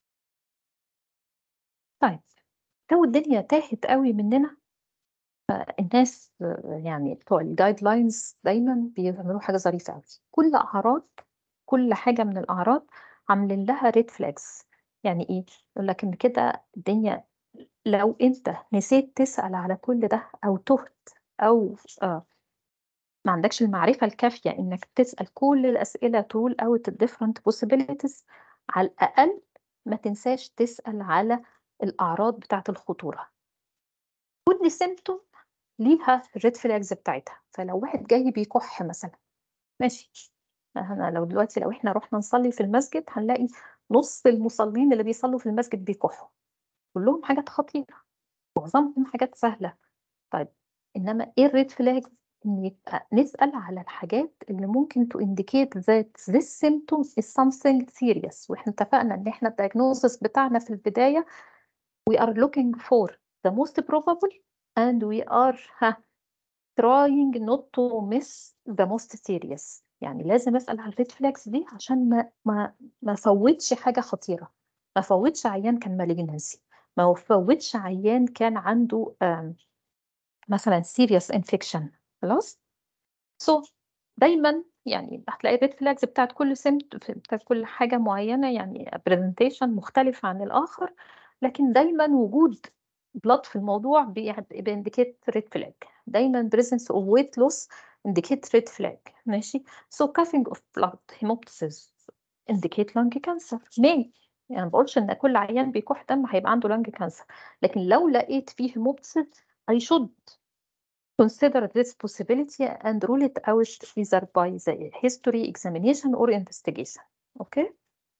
طيب لو الدنيا تاهت أوي مننا فالناس يعني بتوع الguidelines دايمًا بيعملوا حاجة ظريفة أوي، كل أعراض كل حاجة من الأعراض عاملين لها red flags يعني إيه؟ يقول لك إن كده الدنيا لو أنت نسيت تسأل على كل ده أو تُهت أو آه ما عندكش المعرفة الكافية إنك تسأل كل الأسئلة rule out الdifferent possibilities على الأقل ما تنساش تسأل على الأعراض بتاعة الخطورة. كل symptom ليها الred flags بتاعتها، فلو واحد جاي بيكح مثلًا ماشي، أنا لو دلوقتي لو إحنا رُحنا نصلي في المسجد هنلاقي نُص المصلين اللي بيصلوا في المسجد بيكحوا، كلّهم حاجات خطيرة، معظمهم حاجات سهلة، طيب إنما إيه الred flags؟ إن يبقى نسأل على الحاجات اللي ممكن to indicate that this symptom is something serious وإحنا اتفقنا إن إحنا الdiagnosis بتاعنا في البداية we are looking for the most probable and we are ها trying not to miss the most serious يعني لازم أسأل على الred flags دي عشان ما ما ما أفوّتش حاجة خطيرة، ما أفوّتش عيان كان malignancy ما أفوّتش عيان كان عنده آمم مثلًا serious infection خلاص؟ so دايمًا يعني هتلاقي الred flags بتاعة كل سمت بتاعة كل حاجة معيّنة يعني presentation مختلف عن الآخر، لكن دايمًا وجود blood في الموضوع بي بيindicate red flag دايمًا presence of weight loss indicate red flag ماشي، so coughing of blood hemoptysis indicate lung cancer may يعني ما باقولش إن كل عيان بيكح دم هيبقى عنده lung cancer لكن لو لقيت فيه hemoptysis I should consider this possibility and rule it out either by the history examination or investigation أوكي؟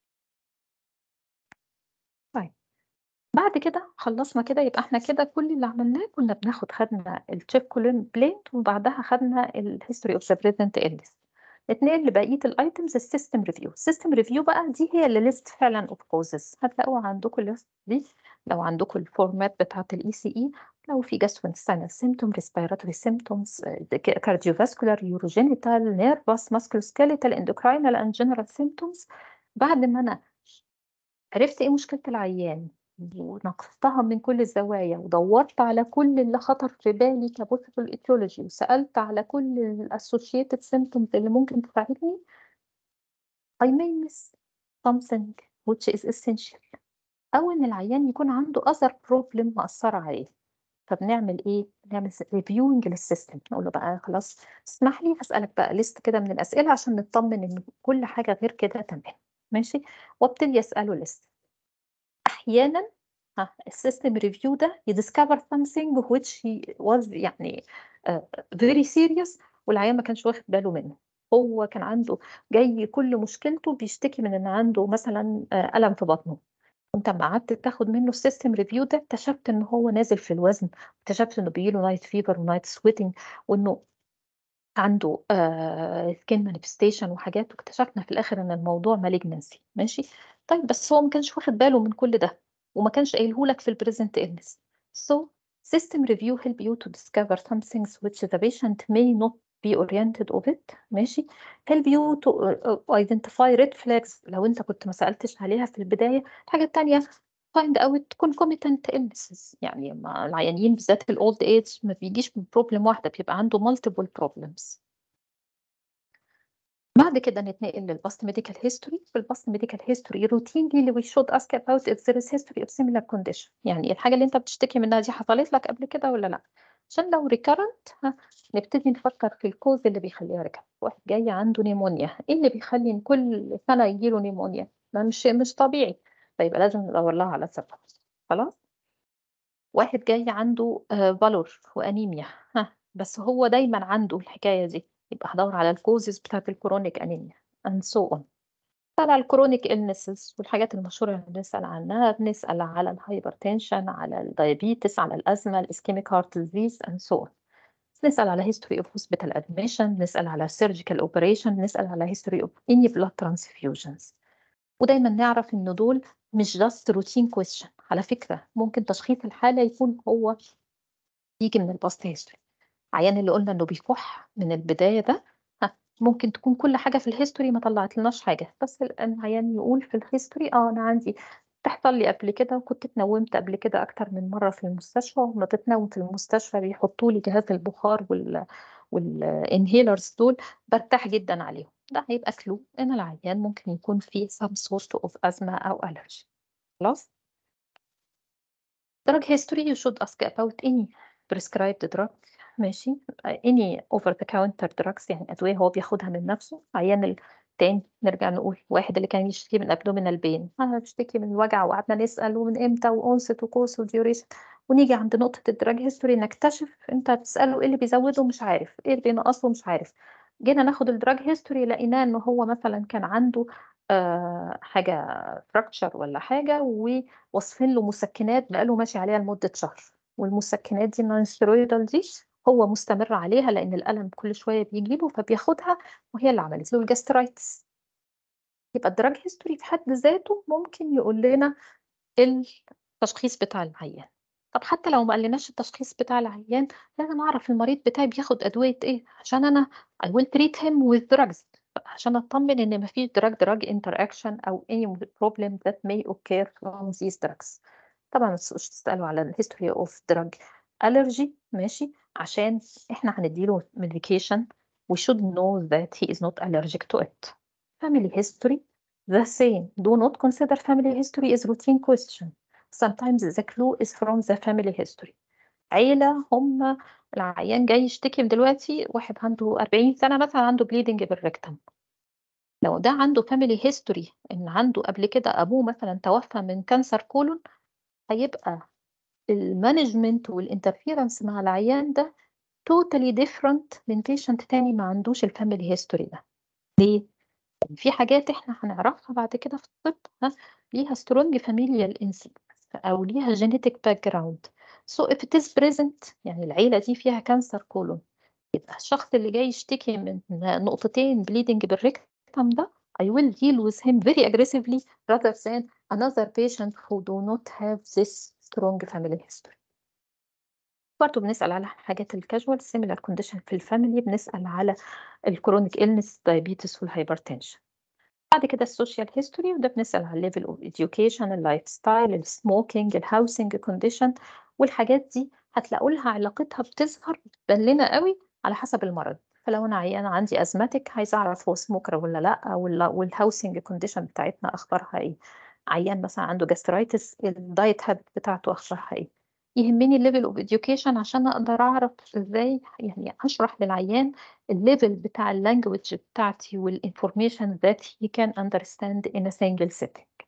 طيب بعد كده خلّصنا كده يبقى إحنا كده كل اللي عملناه كنا بناخد خدنا الcheck complaint وبعدها خدنا الhistory of the present illness نتنقل لبقية الitems الsystem review الsystem review بقى دي هي اللي list فعلًا of causes هتلاقوها عندكم الlist دي لو عندكم الformat بتاعة الECE لو في gastrointestinal symptom respiratory symptoms cardiovascular urogenital nervous musculoskeletal endocrinal and general symptoms بعد ما أنا عرفت إيه مشكلة العيان ونقصتها من كل الزوايا ودوّرت على كل اللي خطر في بالي كpossible etiology وسألت على كل الassociated symptoms اللي ممكن تساعدني I may miss something which is essential أو إن العيان يكون عنده other problem مأثّرة عليه، فبنعمل إيه؟ بنعمل س reviewing للsystem نقول له بقى خلاص اسمح لي هاسألك بقى list كده من الأسئلة عشان نتطمن إن كل حاجة غير كده تمام. ماشي، وابتدي أسأله list. أحيانًا ها الsystem review ده يdiscover something which he was يعني آآ very serious والعيان ما كانش واخد باله منه، هو كان عنده جاي كل مشكلته بيشتكي من إن عنده مثلًا آآ ألم في بطنه، أنت أمّا قعدت تاخد منه الsystem review ده اكتشفت إن هو نازل في الوزن، اكتشفت إنه بييجي له night fever وnight sweating وإنه عنده آآ skin manifestation وحاجات واكتشفنا في الآخر إن الموضوع malignancy ماشي، طيب بس هو ما كانش واخد باله من كل ده وما كانش قايله لك في الpresent illness. So system review help you to discover some things which the patient may not be oriented of it ماشي، help you to uh, identify red flags لو أنت كنت ما سألتش عليها في البداية. الحاجة التانية find out concomitant illnesses يعني ما العيانين بالذات الold age ما بيجيش من problem واحدة بيبقى عنده multiple problems. بعد كده نتنقل للpast medical history في الpast medical history routinely we should ask about if there is history of similar condition يعني الحاجة اللي أنت بتشتكي منها دي حصلت لك قبل كده والّا لأ؟ عشان لو recurrent ها نبتدي نفكر في الcause اللي بيخلّيها recurrent. واحد جاي عنده نيمونيا، إيه اللي بيخلّي إن كل سنة ييجي له نيمونيا؟ ما مش مش طبيعي، فيبقى لازم ندوّر لها على سبب خلاص؟ واحد جاي عنده آآ valor وأنيميا ها بس هو دايمًا عنده الحكاية دي، يبقى هادوّر على الcauses بتاعة الchronic anemia and so on. نسأل على الchronic illnesses والحاجات المشهورة اللي بنسأل عنها، بنسأل على الhypertension على الdiabetes على الأزمة الischemic heart disease and so on. نسأل على history of hospital admission، نسأل على surgical operation، نسأل على history of any blood transfusions. ودايمًا نعرف إن دول مش just routine question على فكرة ممكن تشخيص الحالة يكون هو ييجي من الpast history. العيان اللي قُلنا إنه بيكح من البداية ده ها ممكن تكون كل حاجة في الhistory ما طلّعتلناش حاجة، بس ال العيان يقول في الhistory آه أنا عندي بتحصل لي قبل كده وكنت اتنوّمت قبل كده أكتر من مرّة في المستشفى، وأمّا تتنوّم في المستشفى بيحطّوا لي جهاز البخار وال والinhalers دول بارتاح جدًا عليهم. ده هيبقى clue إن العيان ممكن يكون فيه some sort of asthma أو allergy خلاص؟ drug history you should ask about any prescribed drug ماشي، any over the counter drugs يعني أدوية هو بياخدها من نَفْسه. العيان التاني نرجع نقول واحد اللي كان يشتكي من abdominal pain أنا باشتكي من وجع وقعدنا نسأل ومن إمتى وonset وcourse وduration ونيجي عند نقطة الdrug history نكتشف أنت بتسأله إيه اللي بيزوّده مش عارف، إيه اللي بينقّصه مش عارف. جينا ناخد الdrug history لقيناه إن هو مثلًا كان عنده آآ حاجة fracture والّا حاجة وواصفين له مسكنات بقى له ماشي عليها لمدة شهر، والمسكنات دي الnonsteroidal دي هو مستمر عليها لإن الألم كل شوية بييجي له فبياخدها وهي اللي عملت له الgastritis. يبقى الdrug history في حد ذاته ممكن يقول لنا التشخيص بتاع العيان. طب حتى لو ما قالناش التشخيص بتاع العيان لازم أعرف المريض بتاعي بياخد أدوية إيه، عشان أنا I will treat him with drugs عشان أتطمن إن ما فيش drug drug interaction أو any problem that may occur from these drugs. طبعًا ما تنسوش تسألوا على الhistory of drug allergy ماشي، عشان إحنا هندّي له medication we should know that he is not allergic to it. family history the same do not consider family history as routine question. sometimes the clue is from the family history. عيلة هم العيان جاي يشتكي دلوقتي واحد عنده 40 سنة مثلًا عنده bleeding بالrectum. لو ده عنده family history إن عنده قبل كده أبوه مثلًا توفى من cancer colon هيبقى الmanagement والinterference مع العيان ده totally different من patient تاني ما عندوش الfamily history ده. ليه؟ لإن في حاجات إحنا هنعرفها بعد كده في الطب ها ليها strong familial incidence أو ليها genetic background. so if it is present يعني العيلة دي فيها cancer colon يبقى الشخص اللي جاي يشتكي من نقطتين bleeding بالrectum ده I will deal with him very aggressively rather than another patient who do not have this strong family history. برضه بنسأل على حاجات الcasual similar condition في الfamily بنسأل على الchronic illness diabetes والhypertension. بعد كده الsocial history وده بنسأل على الlevel of education الlifestyle الsmoking الhousing condition والحاجات دي هتلاقوا لها علاقتها بتظهر بتبان لنا أوي على حسب المرض. فلو أنا عيانة عندي asthmatic عايزة أعرف هو smoker والّا لأ وال والhousing condition بتاعتنا أخبارها إيه. عيان مثلًا عنده gastritis الdiet habit بتاعته أخبارها إيه. يهمني الليفل اوف education عشان اقدر اعرف ازاي يعني اشرح للعيان الليفل بتاع اللانجوج بتاعتي والانفورميشن that he can understand in a single setting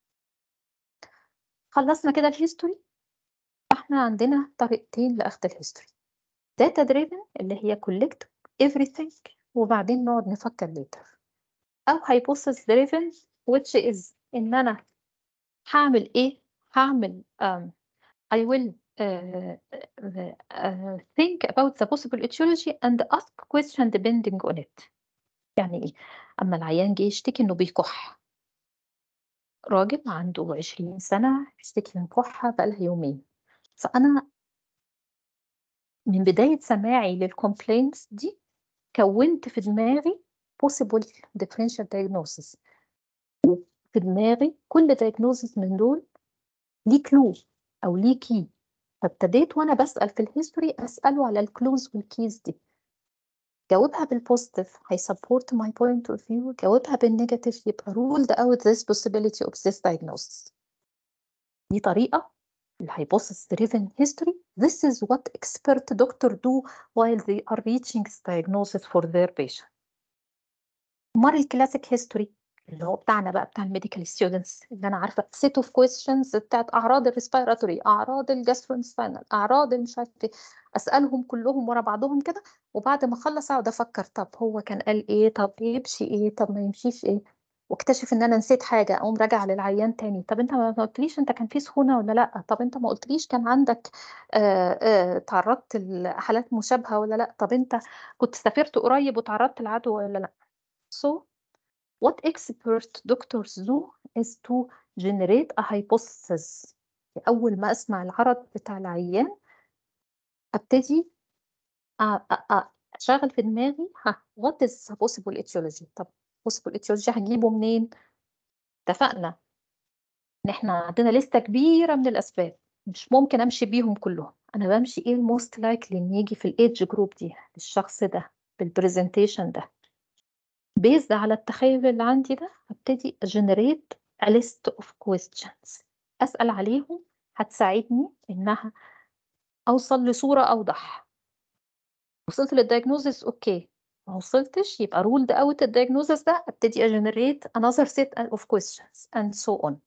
خلصنا كده الهيستوري فاحنا عندنا طريقتين لاخذ الهيستوري data driven اللي هي collect everything وبعدين نقعد نفكر later او hypothesis driven which is ان انا هعمل ايه هعمل um, I will uh, uh, think about the possible etiology and ask question depending on it يعني ايه اما العيان جه يشتكي انه بيكح راجل عنده 20 سنة يشتكي من كحة بقالها يومين فأنا من بداية سماعي للكومبلينتس دي كونت في دماغي possible differential diagnosis وفي دماغي كل diagnosis من دول ليه كلو أو ليه كي فابتديت وأنا بسأل في الهيستوري أسأله على الكلوز والكيز دي جاوبها بالبوزيتيف هيسبورت ماي بوينت اوف فيو جاوبها بالنيجاتيف يبقى ruled out this possibility of this diagnosis دي طريقة الهايبوثيس driven history this is what expert doctor do while they are reaching this diagnosis for their patient امال الكلاسيك هيستوري اللي هو بتاعنا بقى بتاع الميديكال ستودنتس اللي انا عارفه سيت اوف كويستشنز بتاعت اعراض الريسبيراتوري اعراض الجاسترونستاينال اعراض مش عارفه ايه اسالهم كلهم ورا بعضهم كده وبعد ما اخلص اقعد افكر طب هو كان قال ايه طب يمشي ايه طب ما يمشيش ايه واكتشف ان انا نسيت حاجه اقوم راجع للعيان تاني طب انت ما قلتليش انت كان في سخونه ولا لا طب انت ما قلتليش كان عندك آه آه تعرضت لحالات مشابهه ولا لا طب انت كنت سافرت قريب وتعرضت لعدوى ولا لا so what expert doctors do is to generate a hypothesis أول ما أسمع العرض بتاع العيان أبتدي أشغل في دماغي ها what is a possible etiology طب possible etiology هجيبه منين؟ اتفقنا إن إحنا عندنا لستة كبيرة من الأسباب مش ممكن أمشي بيهم كلهم أنا بمشي إيه الموست لايكلي إن يجي في الإيدج جروب دي للشخص ده بالبرزنتيشن ده بيزد على التخيل اللي عندي ده هبتدي generate a list of questions أسأل عليهم هتساعدني إنها أوصل لصورة أوضح وصلت للدياجنوزس أوكي ما وصلتش يبقى ruled out الدياجنوزس ده أبتدي أجنريت another set of questions and so on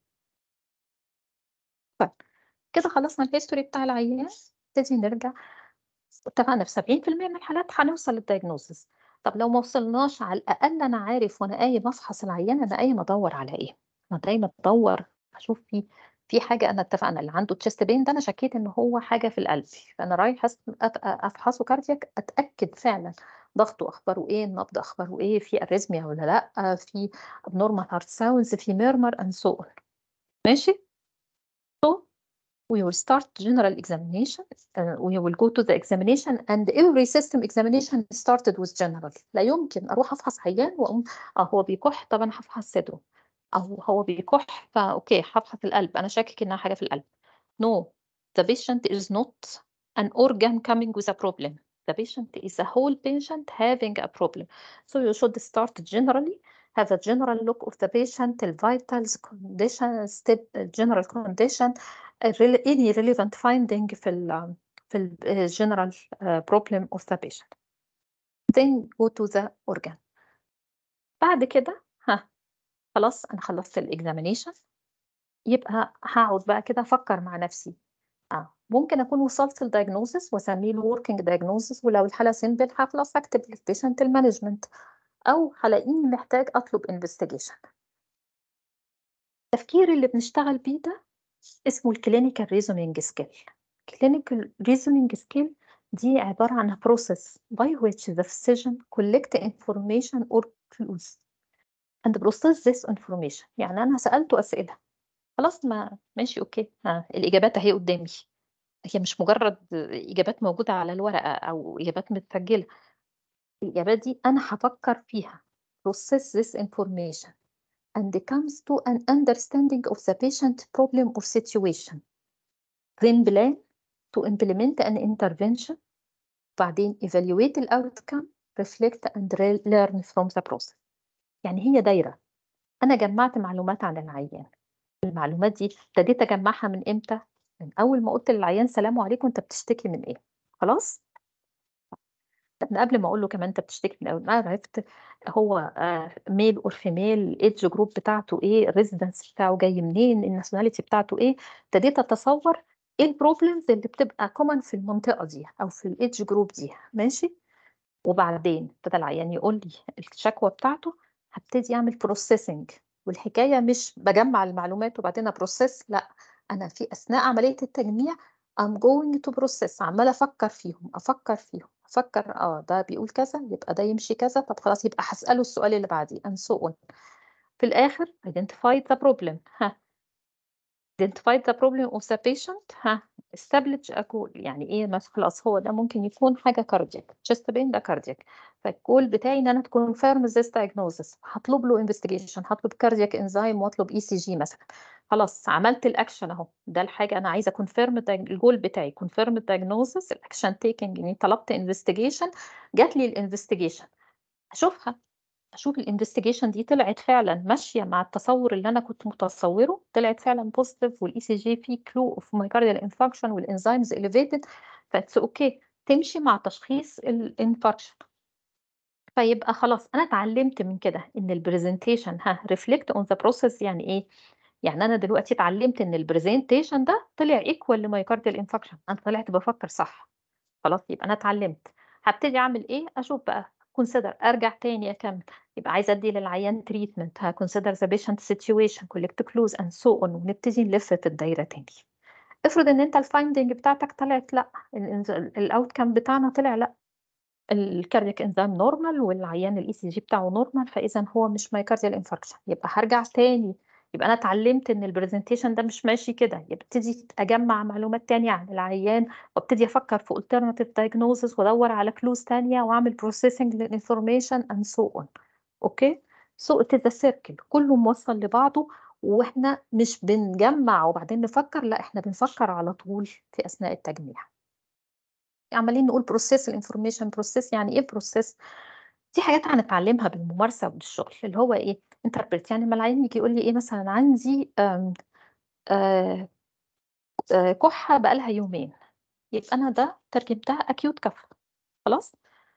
طيب كده خلصنا الهيستوري بتاع العيان نبتدي نرجع اتفقنا في 70% من الحالات هنوصل للدياجنوزس طب لو ما وصلناش على الأقل أنا عارف وأنا قايم أفحص العيان أنا قايم أدور على إيه أنا دايما أدور أشوف في في حاجة أنا اتفقنا اللي عنده تشيست بين ده أنا شكيت إن هو حاجة في القلب فأنا رايح أفحصه كاردياك أتأكد فعلا ضغطه أخباره إيه النبض أخباره إيه في أريزميا ولا لأ في abnormal heart sounds في murmur and so on ماشي so we will start general examination uh, we will go to the examination and every system examination started with general لا يمكن اروح افحص عيان واقوم اه هو بيكح طب انا هفحص صدره او هو بيكح فاوكي هفحص القلب انا شاكك انها حاجه في القلب no the patient is not an organ coming with a problem the patient is a whole patient having a problem so you should start generally have a general look of the patient the vitals condition step general condition any relevant finding في ال في ال general problem of the patient then go to the organ بعد كده ها خلاص انا خلصت الاكزامينيشن يبقى هقعد بقى كده افكر مع نفسي اه ممكن اكون وصلت للدايجنوزس واسميه الوركينج دايجنوزس ولو الحاله سيمبل هخلص اكتب للبيشنت المانجمنت او هلاقيني محتاج اطلب انفستيجيشن التفكير اللي بنشتغل بيه ده اسمه الكلينيكال ريزونينج سكيل clinical reasoning skill دي عبارة عن process by which the physician collect information or clues and process this information يعني أنا سألته أسئلة خلاص ما ماشي أوكي ها الإجابات أهي قدامي هي مش مجرد إجابات موجودة على الورقة أو إجابات متسجلة الإجابات دي أنا هفكر فيها process this information and comes to an understanding of the patient problem or situation then plan to implement an intervention بعدين evaluate the outcome reflect and learn from the process يعني هي دايرة أنا جمعت معلومات عن العيان المعلومات دي ابتديت أجمعها من إمتى؟ من أول ما قُلت للعيان سلام عليكم أنت بتشتكي من إيه، خلاص؟ من قبل ما أقول له كمان أنت بتشتكي من أول ما عرفت هو آآ male or female الage group بتاعته إيه، الresidence بتاعه جاي منين، الnationality بتاعته إيه، ابتديت أتصوّر إيه الproblems اللي بتبقى common في المنطقة دي أو في الage group دي ماشي، وبعدين ابتدى العيان يقول لي الشكوى بتاعته، هابتدي أعمل processing والحكاية مش باجمّع المعلومات وبعدين أprocess لأ، أنا في أثناء عملية التجميع I'm going to process عمّالة أفكّر فيهم، أفكّر فيهم، أفكّر آه ده بيقول كذا يبقى ده يمشي كذا، طب خلاص يبقى هاسأله السؤال اللي بعديه and so on. في الآخر identified the problem ها identified the problem of the patient ها establish a goal يعني إيه مثلًا خلاص هو ده ممكن يكون حاجة cardiac chest pain ده cardiac فالgoal بتاعي إن أنا confirm this diagnosis هاطلب له investigation هاطلب cardiac enzyme وأطلب ECG مثلًا، خلاص عملت الaction أهو، ده الحاجة أنا عايزة confirm الدايج الgoal بتاعي confirm الdiagnosis الaction taking إني طلبت investigation جات لي الinvestigation أشوفها، أشوف الinvestigation دي طلعت فعلًا ماشية مع التصوُّر اللي أنا كنت متصوّره، طلعت فعلًا positive والECG فيه clue of myocardial infarction والenzymes elevated فit's okay تمشي مع تشخيص الinfarction. فيبقى خلاص أنا اتعلّمت من كده إن الpresentation ها reflect on the process يعني إيه، يعني أنا دلوقتي اتعلّمت إن الpresentation ده طلع equal لmyocardial infarction أنا طلعت بافكّر صح، خلاص يبقى أنا اتعلّمت، هابتدي أعمل إيه، أشوف بقى consider أرجع تاني أكمّل، يبقى عايزة أدّي للعيان treatment ها consider the patient situation collect clues and so on ونبتدي نلِف في الدايرة تاني. افرض إن أنت الfinding بتاعتك طلعت لأ، الإنز الoutcome بتاعنا طلع لأ، الcardiac enzyme normal والعيان الECG بتاعه normal فإذًا هو مش myocardial infarction يبقى هارجع تاني، يبقى أنا اتعلّمت إن الpresentation ده مش ماشي كده، يبتدي أجمّع معلومات تانية عن العيان وابتدي أفكّر في alternative diagnosis وأدوّر على clues تانية وأعمل processing للinformation and so on أوكي، so it is a circle كلّه موصّل لبعضه وإحنا مش بنجمّع وبعدين نفكّر، لأ إحنا بنفكّر على طول في أثناء التجميع. عمّالين نقول process الinformation process يعني إيه process؟ دي حاجات هنتعلّمها بالممارسة وبالشغل، اللي هو إيه interpret يعني أمّا العيان ييجي يقول لي إيه مثلًا عندي آمم آآ آآ كُحّة بقى لها يومين، يبقى أنا ده ترجمتها acute cough خلاص،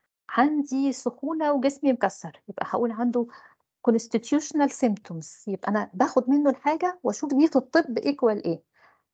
عندي سخونة وجسمي مكسّر، يبقى هاقول عنده constitutional symptoms يبقى أنا باخد منه الحاجة وأشوف دي في الطب equal إيه،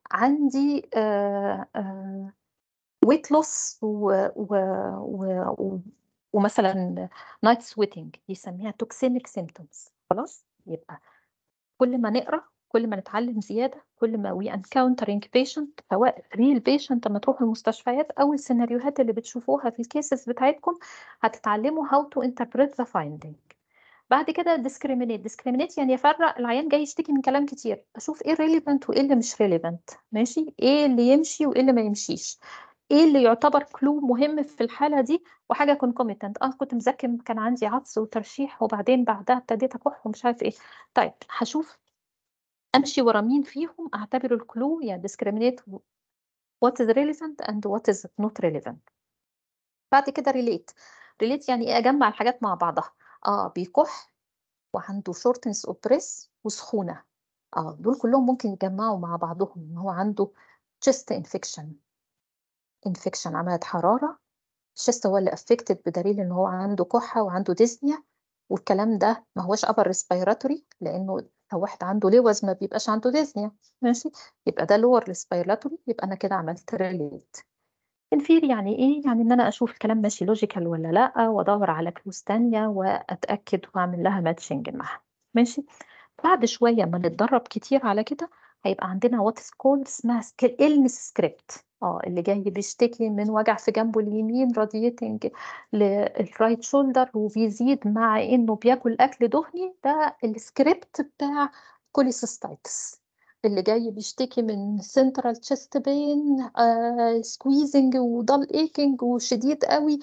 عندي آآ آآ weight loss و و و و ومثلًا night sweating يسميها toxemic symptoms خلاص، يبقى كل ما نقرا، كل ما نتعلّم زيادة، كل ما we encountering patient سواء real patient أمّا تروحوا المستشفيات أو السيناريوهات اللي بتشوفوها في الcases بتاعتكم، هتتعلّموا how to interpret the finding. بعد كده discriminate، discriminate يعني أفرّق العيان جاي يشتكي من كلام كتير، أشوف إيه الrelevant وإيه اللي مش relevant ماشي، إيه اللي يمشي وإيه اللي ما يمشيش، إيه اللي يعتبر clue مهم في الحالة دي وحاجة concomitant آه كنت مذاكر كان عندي عطس وترشيح وبعدين بعدها ابتديت أكُح ومش عارف إيه، طيب هاشوف أمشي ورا مين فيهم أعتبره الclue يعني discriminate what is relevant and what is not relevant. بعد كده relate، relate يعني إيه أجمّع الحاجات مع بعضها، آه بيكُح وعنده shortness of breath وسخونة، آه دول كلّهم ممكن يتجمّعوا مع بعضهم إن هو عنده chest infection. infection عملت حرارة، الchest هو اللي affected بدليل إن هو عنده كُحّة وعنده dyspnea والكلام ده ما هواش upper respiratory لإنه لو واحد عنده لوز ما بيبقاش عنده dyspnea ماشي، يبقى ده lower respiratory يبقى أنا كده عملت relate. infere يعني إيه، يعني إن أنا أشوف الكلام ماشي logical والّا لأ وأدوّر على clues تانية وأتأكد وأعمل لها matching معاها ماشي، بعد شوية أمّا نتدرّب كتير على كده هيبقى عندنا what is called اسمها سك illness script آه اللي جاي بيشتكي من وجع في جنبه اليمين radiating للright shoulder وبيزيد مع إنه بياكل أكل دهني ده الscript بتاع cholecystitis اللي جاي بيشتكي من central chest pain آآ squeezing وdull aching وشديد أوي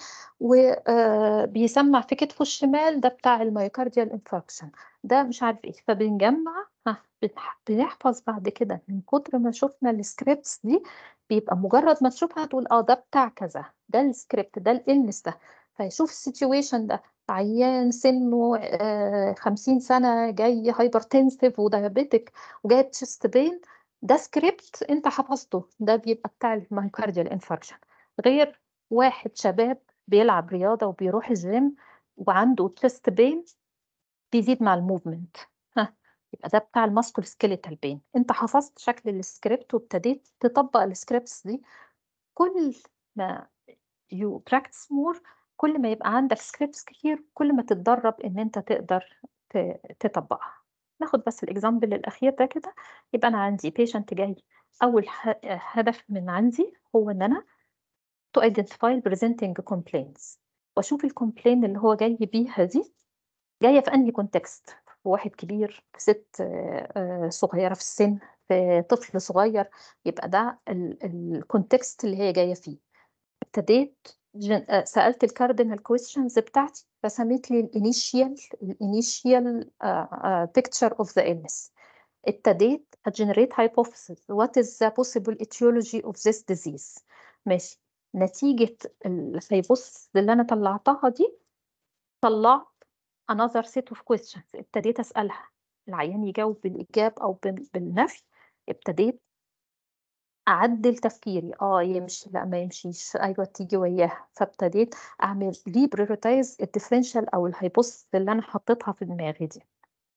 وآآ بيسمّع في كتفه الشمال ده بتاع الmyocardial infarction ده مش عارف إيه، فبنجمّع ها بنح بنحفظ بعد كده من كتر ما شُفنا الscripts دي بيبقى مجرّد ما تشوفها تقول آه ده بتاع كذا، ده الscript ده الillness ده، فيشوف الsituation ده عيان سِنّه آآ 50 سَنة جاي hypertensive وdiabetic وجايب chest pain ده سكريبت أنت حفظته ده بيبقى بتاع المايوكارديال انفاركشن غير واحد شباب بيلعب رياضة وبيروح الجيم وعنده تشست بين بيزيد مع الموفمنت ها يبقى ده بتاع الماسكول سكيليتال بين انت حفظت شكل السكريبت وابتديت تطبق السكريبتس دي كل ما يو براكتس مور كل ما يبقى عندك سكريبتس كتير كل ما تتدرب ان انت تقدر تطبقها ناخد بس الاكزامبل الاخير ده كده يبقى انا عندي بيشنت جاي اول هدف من عندي هو ان انا to identify presenting complaints واشوف الكومبلين اللي هو جاي بيها دي جايه في انهي كونتكست في واحد كبير في ست صغيره في السن في طفل صغير يبقى ده الكونتكست اللي هي جايه فيه ابتديت سالت الكاردينال كويستشنز بتاعتي رسمت لي الانيشيال الانيشيال بيكتشر اوف ذا illness ابتديت اجنريت hypothesis what is the possible etiology of this disease ماشي نتيجة الهيبوثيسز اللي أنا طلعتها دي طلعت another set of questions ابتديت أسألها العيان يجاوب بالإجابة أو بالنفي ابتديت أعدل تفكيري اه يمشي لا ما يمشيش أيوة تيجي وياها فابتديت أعمل لي بريورتايز الديفرنشال أو الهيبوثيسز اللي أنا حطيتها في دماغي دي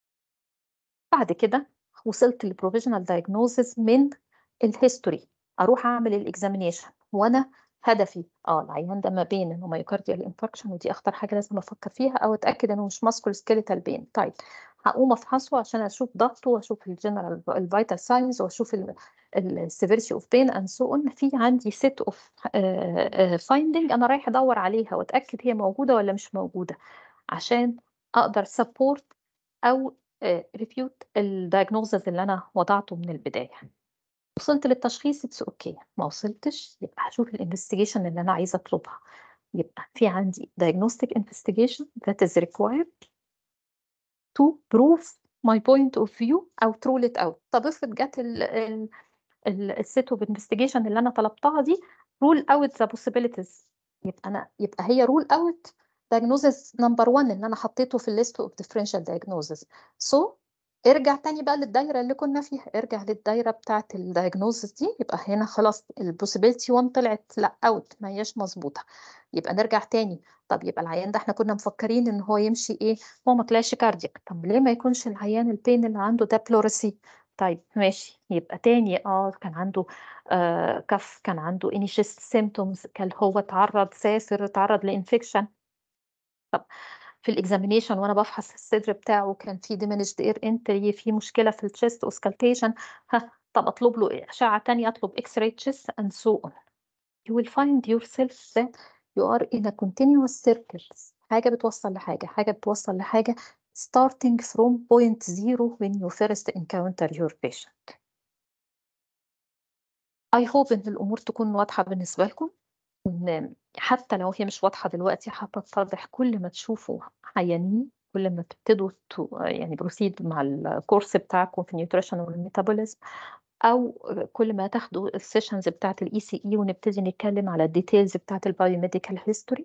بعد كده وصلت للبروفيشنال دايجنوزس من الهيستوري أروح أعمل الإكزامينيشن وأنا هدفي اه العيان ده ما بين انه مايوكارديال انفاركشن ودي اخطر حاجه لازم افكر فيها او اتاكد انه مش ماسكول سكيليتال بين طيب هقوم افحصه عشان اشوف ضغطه واشوف الجنرال الفيتال ساينز واشوف السيفيريتي اوف بين اند سو اون في عندي سيت اوف فايندنج انا رايح ادور عليها واتاكد هي موجوده ولا مش موجوده عشان اقدر سبورت او ريفيوت الدايجنوزز اللي انا وضعته من البدايه وصلت للتشخيص اتس اوكي ما وصلتش يبقى هشوف الانفستيجيشن اللي انا عايزه اطلبها يبقى في عندي diagnostic investigation that is required to prove my point of view او to rule it out طب افرض جت السيت اوف انفستيجيشن اللي انا طلبتها دي rule out the possibilities يبقى انا يبقى هي rule out diagnosis number 1 اللي انا حطيته في الليست اوف differential diagnosis so ارجع تاني بقى للدايرة اللي كنا فيها ارجع للدايرة بتاعة الدايجنوزس دي يبقى هنا خلاص البوسيبيلتي 1 طلعت لا اوت ما هياش مظبوطة يبقى نرجع تاني طب يبقى العيان ده احنا كنا مفكرين ان هو يمشي ايه هو ما طلعش كاردياك طب ليه ما يكونش العيان البين اللي عنده ده بلورسي طيب ماشي يبقى تاني اه كان عنده آه كف كان عنده انيشيست سيمتومز كان هو تعرض سافر تعرض لانفكشن طب في الاكزامينيشن وانا بفحص الصدر بتاعه كان في diminished اير انتري في مشكله في الشيست اوسكالتيشن ها طب اطلب له اشعه ثانيه اطلب اكس راي تشيست and so on you will find yourself that you are in a continuous circle حاجه بتوصل لحاجه حاجه بتوصل لحاجه starting from point zero when you first encounter your patient I hope ان الامور تكون واضحه بالنسبه لكم وان حتى لو هي مش واضحة دلوقتي هتتضح كل ما تشوفوا عيانين كل ما تبتدوا يعني بروسيد مع الكورس بتاعكم في النيوتريشن والميتابوليزم او كل ما تاخدوا السيشنز بتاعه الاي سي اي ونبتدي نتكلم على الديتيلز بتاعه البايوميديكال هيستوري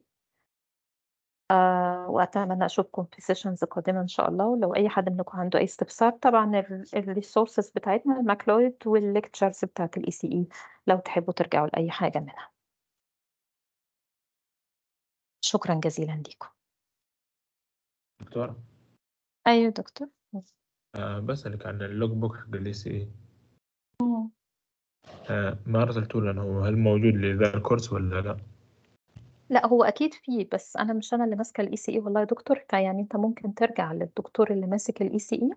آه واتمنى اشوفكم في سيشنز قادمه ان شاء الله ولو اي حد منكم عنده اي استفسار طبعا الريسورسز بتاعتنا الماكلويد والليكتشرز بتاعه الاي سي اي لو تحبوا ترجعوا لاي حاجه منها شكرا جزيلا لكم دكتورة ايوه دكتور آه بسألك عن اللوج بوك حق الاي سي آه ما أرسلتوا لنا هل موجود لذا الكورس ولا لا؟ لا هو اكيد فيه بس انا مش انا اللي ماسكه الاي سي اي والله يا دكتور فيعني انت ممكن ترجع للدكتور اللي ماسك الاي سي اي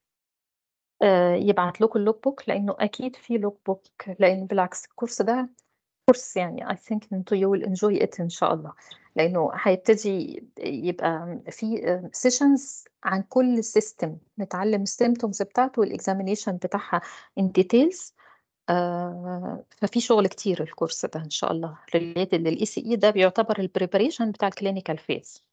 يبعت لكم اللوج بوك لانه اكيد في لوج بوك لان بالعكس الكورس ده كورس يعني I think انتوا you will enjoy it ان شاء الله لانه هيبتدي يبقى في سيشنز عن كل سيستم نتعلم السيمتومز بتاعته والاكزامينيشن بتاعها in details آه ففي شغل كتير الكورس ده ان شاء الله related للاي سي اي ده بيعتبر البريباريشن بتاع الكلينيكال فيز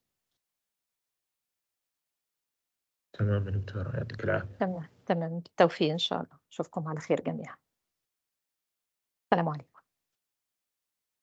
تمام يا دكتورة يعطيك العافية تمام تمام بالتوفيق ان شاء الله اشوفكم على خير جميعا السلام عليكم